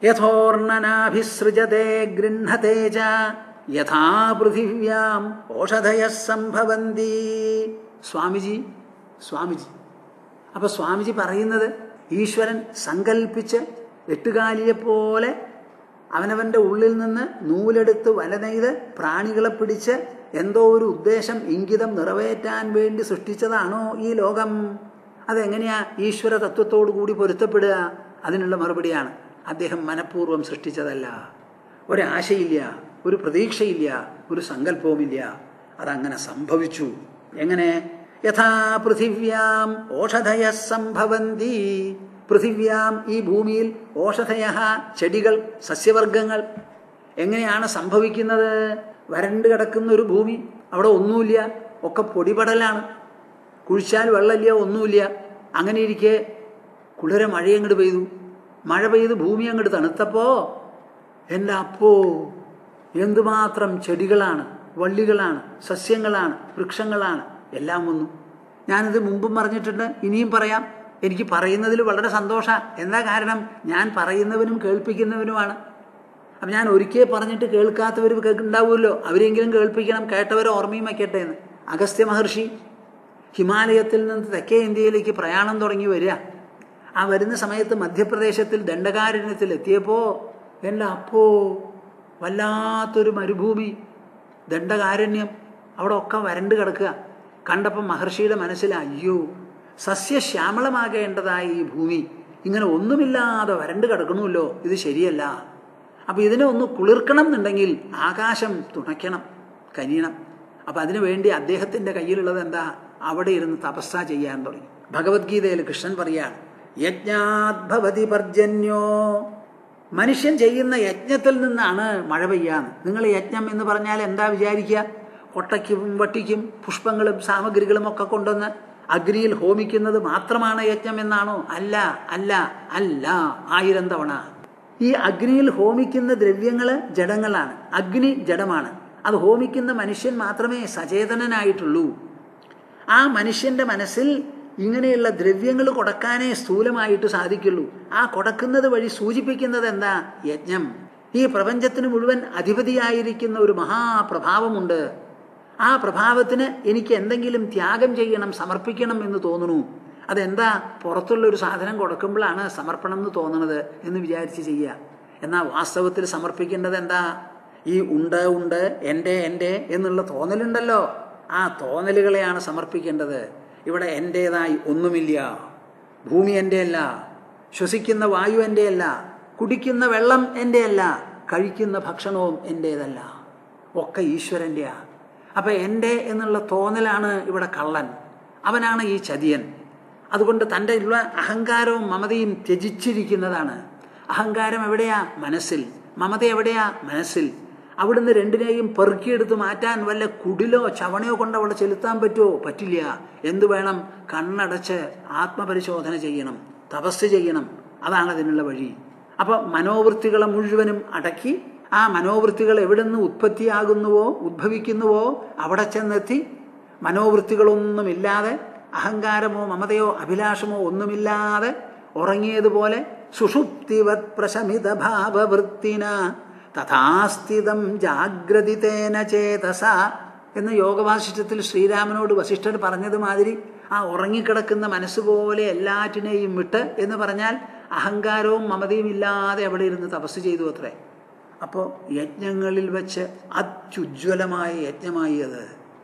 യഥോർണനാഭിസൃജതേ ഗൃഹതേജ യഥാ പൃഥിവ്യാം ഓഷധയ സംഭവന്തി സ്വാമിജി സ്വാമിജി അപ്പൊ സ്വാമിജി പറയുന്നത് ഈശ്വരൻ സങ്കൽപ്പിച്ച് എട്ടുകാലിയെ പോലെ അവനവന്റെ ഉള്ളിൽ നിന്ന് നൂലെടുത്ത് വലനെയ്ത് പ്രാണികളെ പിടിച്ച് എന്തോ ഒരു ഉദ്ദേശം ഇംഗിതം നിറവേറ്റാൻ വേണ്ടി സൃഷ്ടിച്ചതാണോ ഈ ലോകം അതെങ്ങനെയാ ഈശ്വര തത്വത്തോടു കൂടി പൊരുത്തപ്പെടുക അതിനുള്ള മറുപടിയാണ് അദ്ദേഹം മനഃപൂർവ്വം സൃഷ്ടിച്ചതല്ല ഒരാശയില്ല ഒരു പ്രതീക്ഷയില്ല ഒരു സങ്കല്പവുമില്ല അതങ്ങനെ സംഭവിച്ചു എങ്ങനെ യഥാ പൃഥിവ്യാം ഓഷധയ സംഭവന്തി പൃഥിവ്യാം ഈ ഭൂമിയിൽ ഓഷധയ ചെടികൾ സസ്യവർഗങ്ങൾ എങ്ങനെയാണ് സംഭവിക്കുന്നത് വരണ്ട് കിടക്കുന്ന ഒരു ഭൂമി അവിടെ ഒന്നുമില്ല ഒക്കെ പൊടിപടലാണ് കുഴിച്ചാൽ വെള്ളമില്ല ഒന്നുമില്ല അങ്ങനെ ഇരിക്കെ കുളിര മഴയങ്ങോട്ട് പെയ്തു മഴ പെയ്ത് ഭൂമി അങ്ങോട്ട് തണുത്തപ്പോ എൻ്റെ അപ്പോ എന്തുമാത്രം ചെടികളാണ് വള്ളികളാണ് സസ്യങ്ങളാണ് വൃക്ഷങ്ങളാണ് എല്ലാം വന്നു ഞാനിത് മുമ്പും പറഞ്ഞിട്ടുണ്ട് ഇനിയും പറയാം എനിക്ക് പറയുന്നതിൽ വളരെ സന്തോഷമാണ് എന്താ കാരണം ഞാൻ പറയുന്നവനും കേൾപ്പിക്കുന്നവനുമാണ് അപ്പം ഞാൻ ഒരിക്കൽ പറഞ്ഞിട്ട് കേൾക്കാത്തവർ കേൾക്കുന്നുണ്ടാവുമല്ലോ അവരെങ്കിലും കേൾപ്പിക്കണം കേട്ടവരെ ഓർമ്മയും വയ്ക്കട്ടെ എന്ന് അഗസ്ത്യ മഹർഷി ഹിമാലയത്തിൽ നിന്ന് തെക്കേ ഇന്ത്യയിലേക്ക് പ്രയാണം തുടങ്ങി വരിക ആ വരുന്ന സമയത്ത് മധ്യപ്രദേശത്തിൽ ദണ്ഡകാരണ്യത്തിൽ എത്തിയപ്പോൾ എൻ്റെ അപ്പോ വല്ലാത്തൊരു മരുഭൂമി ദണ്ഡകാരണ്യം അവിടെ ഒക്കെ വരണ്ട് കിടക്കുക കണ്ടപ്പം മഹർഷിയുടെ മനസ്സിൽ അയ്യോ സസ്യശ്യാമളമാകേണ്ടതായ ഈ ഭൂമി ഇങ്ങനെ ഒന്നുമില്ലാതെ വരണ്ട് കിടക്കണമല്ലോ ഇത് ശരിയല്ല അപ്പം ഇതിനെ ഒന്ന് കുളിർക്കണം എന്നുണ്ടെങ്കിൽ ആകാശം തുണയ്ക്കണം കനിയണം അപ്പം അതിനു വേണ്ടി അദ്ദേഹത്തിൻ്റെ കയ്യിലുള്ളത് എന്താ അവിടെ ഇരുന്ന് തപസ്സ ചെയ്യാൻ തുടങ്ങി ഭഗവത്ഗീതയിൽ കൃഷ്ണൻ പറയാണ് യജ്ഞാത്ഭവതി പർജന്യോ മനുഷ്യൻ ചെയ്യുന്ന യജ്ഞത്തിൽ നിന്നാണ് മഴ പെയ്യാന്ന് നിങ്ങൾ യജ്ഞം എന്ന് പറഞ്ഞാൽ എന്താ വിചാരിക്കുക കൊട്ടയ്ക്കും വട്ടിക്കും പുഷ്പങ്ങളും സാമഗ്രികളും ഒക്കെ കൊണ്ടുവന്ന് അഗ്നിയിൽ ഹോമിക്കുന്നത് മാത്രമാണ് യജ്ഞം എന്നാണോ അല്ല അല്ല അല്ല ആയിരം തവണ ഈ അഗ്നിയിൽ ഹോമിക്കുന്ന ദ്രവ്യങ്ങൾ ജഡങ്ങളാണ് അഗ്നി ജഡമാണ് അത് ഹോമിക്കുന്ന മനുഷ്യൻ മാത്രമേ സചേതനനായിട്ടുള്ളൂ ആ മനുഷ്യന്റെ മനസ്സിൽ ഇങ്ങനെയുള്ള ദ്രവ്യങ്ങൾ കൊടുക്കാനേ സ്ഥൂലമായിട്ട് സാധിക്കുള്ളൂ ആ കൊടുക്കുന്നത് വഴി സൂചിപ്പിക്കുന്നത് എന്താ യജ്ഞം ഈ പ്രപഞ്ചത്തിന് മുഴുവൻ അധിപതിയായിരിക്കുന്ന ഒരു മഹാപ്രഭാവമുണ്ട് ആ പ്രഭാവത്തിന് എനിക്ക് എന്തെങ്കിലും ത്യാഗം ചെയ്യണം സമർപ്പിക്കണം എന്ന് തോന്നുന്നു അതെന്താ പുറത്തുള്ള ഒരു സാധനം കൊടുക്കുമ്പോഴാണ് സമർപ്പണം എന്ന് തോന്നണത് എന്ന് വിചാരിച്ച് ചെയ്യുക എന്നാൽ വാസ്തവത്തിൽ സമർപ്പിക്കേണ്ടത് എന്താ ഈ ഉണ്ട് ഉണ്ട് എൻ്റെ എൻ്റെ എന്നുള്ള തോന്നലുണ്ടല്ലോ ആ തോന്നലുകളെയാണ് സമർപ്പിക്കേണ്ടത് ഇവിടെ എൻ്റേതായി ഒന്നുമില്ല ഭൂമി എൻ്റെയല്ല ശ്വസിക്കുന്ന വായു എൻ്റെയല്ല കുടിക്കുന്ന വെള്ളം എൻ്റെയല്ല കഴിക്കുന്ന ഭക്ഷണവും എൻ്റേതല്ല ഒക്കെ ഈശ്വരൻ്റെയാ അപ്പം എൻ്റെ എന്നുള്ള തോന്നലാണ് ഇവിടെ കള്ളൻ അവനാണ് ഈ ചതിയൻ അതുകൊണ്ട് തൻ്റെ ഉള്ള അഹങ്കാരവും മമതയും ത്യജിച്ചിരിക്കുന്നതാണ് അഹങ്കാരം എവിടെയാ മനസ്സിൽ മമത എവിടെയാ മനസ്സിൽ അവിടുന്ന് രണ്ടിനെയും പെറുക്കിയെടുത്ത് മാറ്റാൻ വല്ല കുടിലോ ചവണയോ കൊണ്ട് അവിടെ ചെലുത്താൻ പറ്റുമോ പറ്റില്ല എന്തു വേണം കണ്ണടച്ച് ആത്മപരിശോധന ചെയ്യണം തപസ് ചെയ്യണം അതാണ് അതിനുള്ള വഴി അപ്പൊ മനോവൃത്തികളെ മുഴുവനും അടക്കി ആ മനോവൃത്തികൾ എവിടെ നിന്ന് ഉത്പത്തിയാകുന്നുവോ ഉദ്ഭവിക്കുന്നുവോ അവിടെ ചെന്നെത്തി മനോവൃത്തികളൊന്നുമില്ലാതെ അഹങ്കാരമോ മമതയോ അഭിലാഷമോ ഒന്നുമില്ലാതെ ഉറങ്ങിയതുപോലെ സുഷുപ്തിവത് പ്രശമിത ഭാവവൃത്തിന തഥാസ്ഥിതം ജാഗ്രതിതേന ചേതസ എന്ന് യോഗവാസിഷ്ടത്തിൽ ശ്രീരാമനോട് വസിഷ്ഠർ പറഞ്ഞത് മാതിരി ആ ഉറങ്ങിക്കിടക്കുന്ന മനസ്സുപോലെ എല്ലാറ്റിനെയും വിട്ട് എന്ന് പറഞ്ഞാൽ അഹങ്കാരവും മമതയും ഇല്ലാതെ അവിടെ ഇരുന്ന് തപസ് ചെയ്തു അത്രേ അപ്പോൾ യജ്ഞങ്ങളിൽ വെച്ച് അത്യുജ്വലമായ യജ്ഞമായി അത്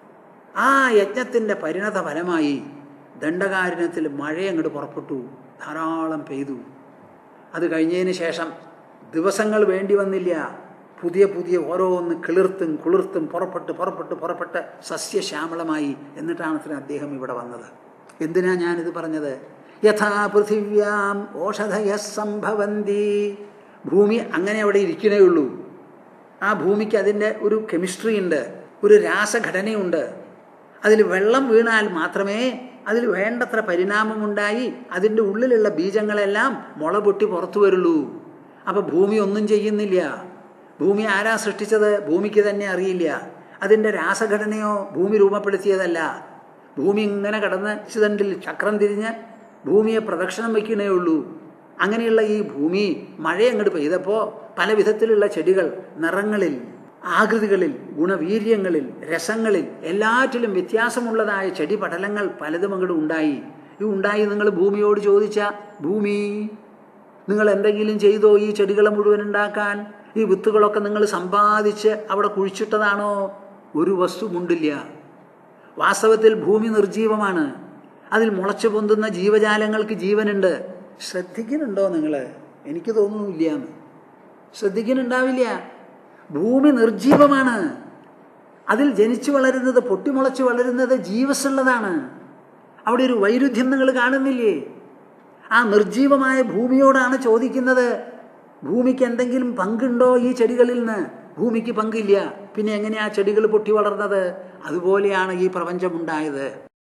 ആ യജ്ഞത്തിൻ്റെ പരിണത ഫലമായി ദണ്ഡകാരുണ്യത്തിൽ മഴ അങ്ങോട്ട് പുറപ്പെട്ടു ധാരാളം പെയ്തു അത് കഴിഞ്ഞതിന് ശേഷം ദിവസങ്ങൾ വേണ്ടി വന്നില്ല പുതിയ പുതിയ ഓരോന്ന് കിളിർത്തും കുളിർത്തും പുറപ്പെട്ട് പുറപ്പെട്ട് പുറപ്പെട്ട് സസ്യശ്യാമളമായി എന്നിട്ടാണ് അത്ര അദ്ദേഹം ഇവിടെ വന്നത് എന്തിനാ ഞാനിത് പറഞ്ഞത് യഥാ പൃഥിവ്യാം ഓഷധയ സംഭവന്തി ഭൂമി അങ്ങനെ അവിടെ ഇരിക്കണേ ഉള്ളൂ ആ ഭൂമിക്ക് അതിൻ്റെ ഒരു കെമിസ്ട്രി ഉണ്ട് ഒരു രാസഘടനയുണ്ട് അതിൽ വെള്ളം വീണാൽ മാത്രമേ അതിൽ വേണ്ടത്ര പരിണാമമുണ്ടായി അതിൻ്റെ ഉള്ളിലുള്ള ബീജങ്ങളെല്ലാം മുള പൊട്ടി പുറത്തു വരുള്ളൂ അപ്പോൾ ഭൂമി ഒന്നും ചെയ്യുന്നില്ല ഭൂമി ആരാ സൃഷ്ടിച്ചത് ഭൂമിക്ക് തന്നെ അറിയില്ല അതിൻ്റെ രാസഘടനയോ ഭൂമി രൂപപ്പെടുത്തിയതല്ല ഭൂമി ഇങ്ങനെ കടന്ന് ചിതണ്ടിൽ ചക്രം തിരിഞ്ഞ് ഭൂമിയെ പ്രദക്ഷിണം വയ്ക്കണേ ഉള്ളൂ അങ്ങനെയുള്ള ഈ ഭൂമി മഴ അങ്ങോട്ട് പെയ്തപ്പോൾ പല വിധത്തിലുള്ള ചെടികൾ നിറങ്ങളിൽ ആകൃതികളിൽ ഗുണവീര്യങ്ങളിൽ രസങ്ങളിൽ എല്ലാറ്റിലും വ്യത്യാസമുള്ളതായ ചെടി പടലങ്ങൾ പലതും അങ്ങോട്ട് ഉണ്ടായി ഈ ഉണ്ടായി നിങ്ങൾ ഭൂമിയോട് ചോദിച്ച ഭൂമി നിങ്ങൾ എന്തെങ്കിലും ചെയ്തോ ഈ ചെടികളെ മുഴുവൻ ഉണ്ടാക്കാൻ ഈ വിത്തുകളൊക്കെ നിങ്ങൾ സമ്പാദിച്ച് അവിടെ കുഴിച്ചിട്ടതാണോ ഒരു വസ്തുമുണ്ടില്ല വാസ്തവത്തിൽ ഭൂമി നിർജീവമാണ് അതിൽ മുളച്ചു പൊന്തുന്ന ജീവജാലങ്ങൾക്ക് ജീവനുണ്ട് ശ്രദ്ധിക്കുന്നുണ്ടോ നിങ്ങൾ എനിക്ക് തോന്നുന്നില്ല എന്ന് ശ്രദ്ധിക്കുന്നുണ്ടാവില്ല ഭൂമി നിർജീവമാണ് അതിൽ ജനിച്ചു വളരുന്നത് പൊട്ടിമുളച്ച് വളരുന്നത് ജീവസുള്ളതാണ് അവിടെ ഒരു വൈരുദ്ധ്യം നിങ്ങൾ കാണുന്നില്ലേ ആ നിർജീവമായ ഭൂമിയോടാണ് ചോദിക്കുന്നത് ഭൂമിക്ക് എന്തെങ്കിലും പങ്കുണ്ടോ ഈ ചെടികളിൽ നിന്ന് ഭൂമിക്ക് പങ്കില്ല പിന്നെ എങ്ങനെയാ ചെടികൾ പൊട്ടി വളർന്നത് അതുപോലെയാണ് ഈ പ്രപഞ്ചമുണ്ടായത്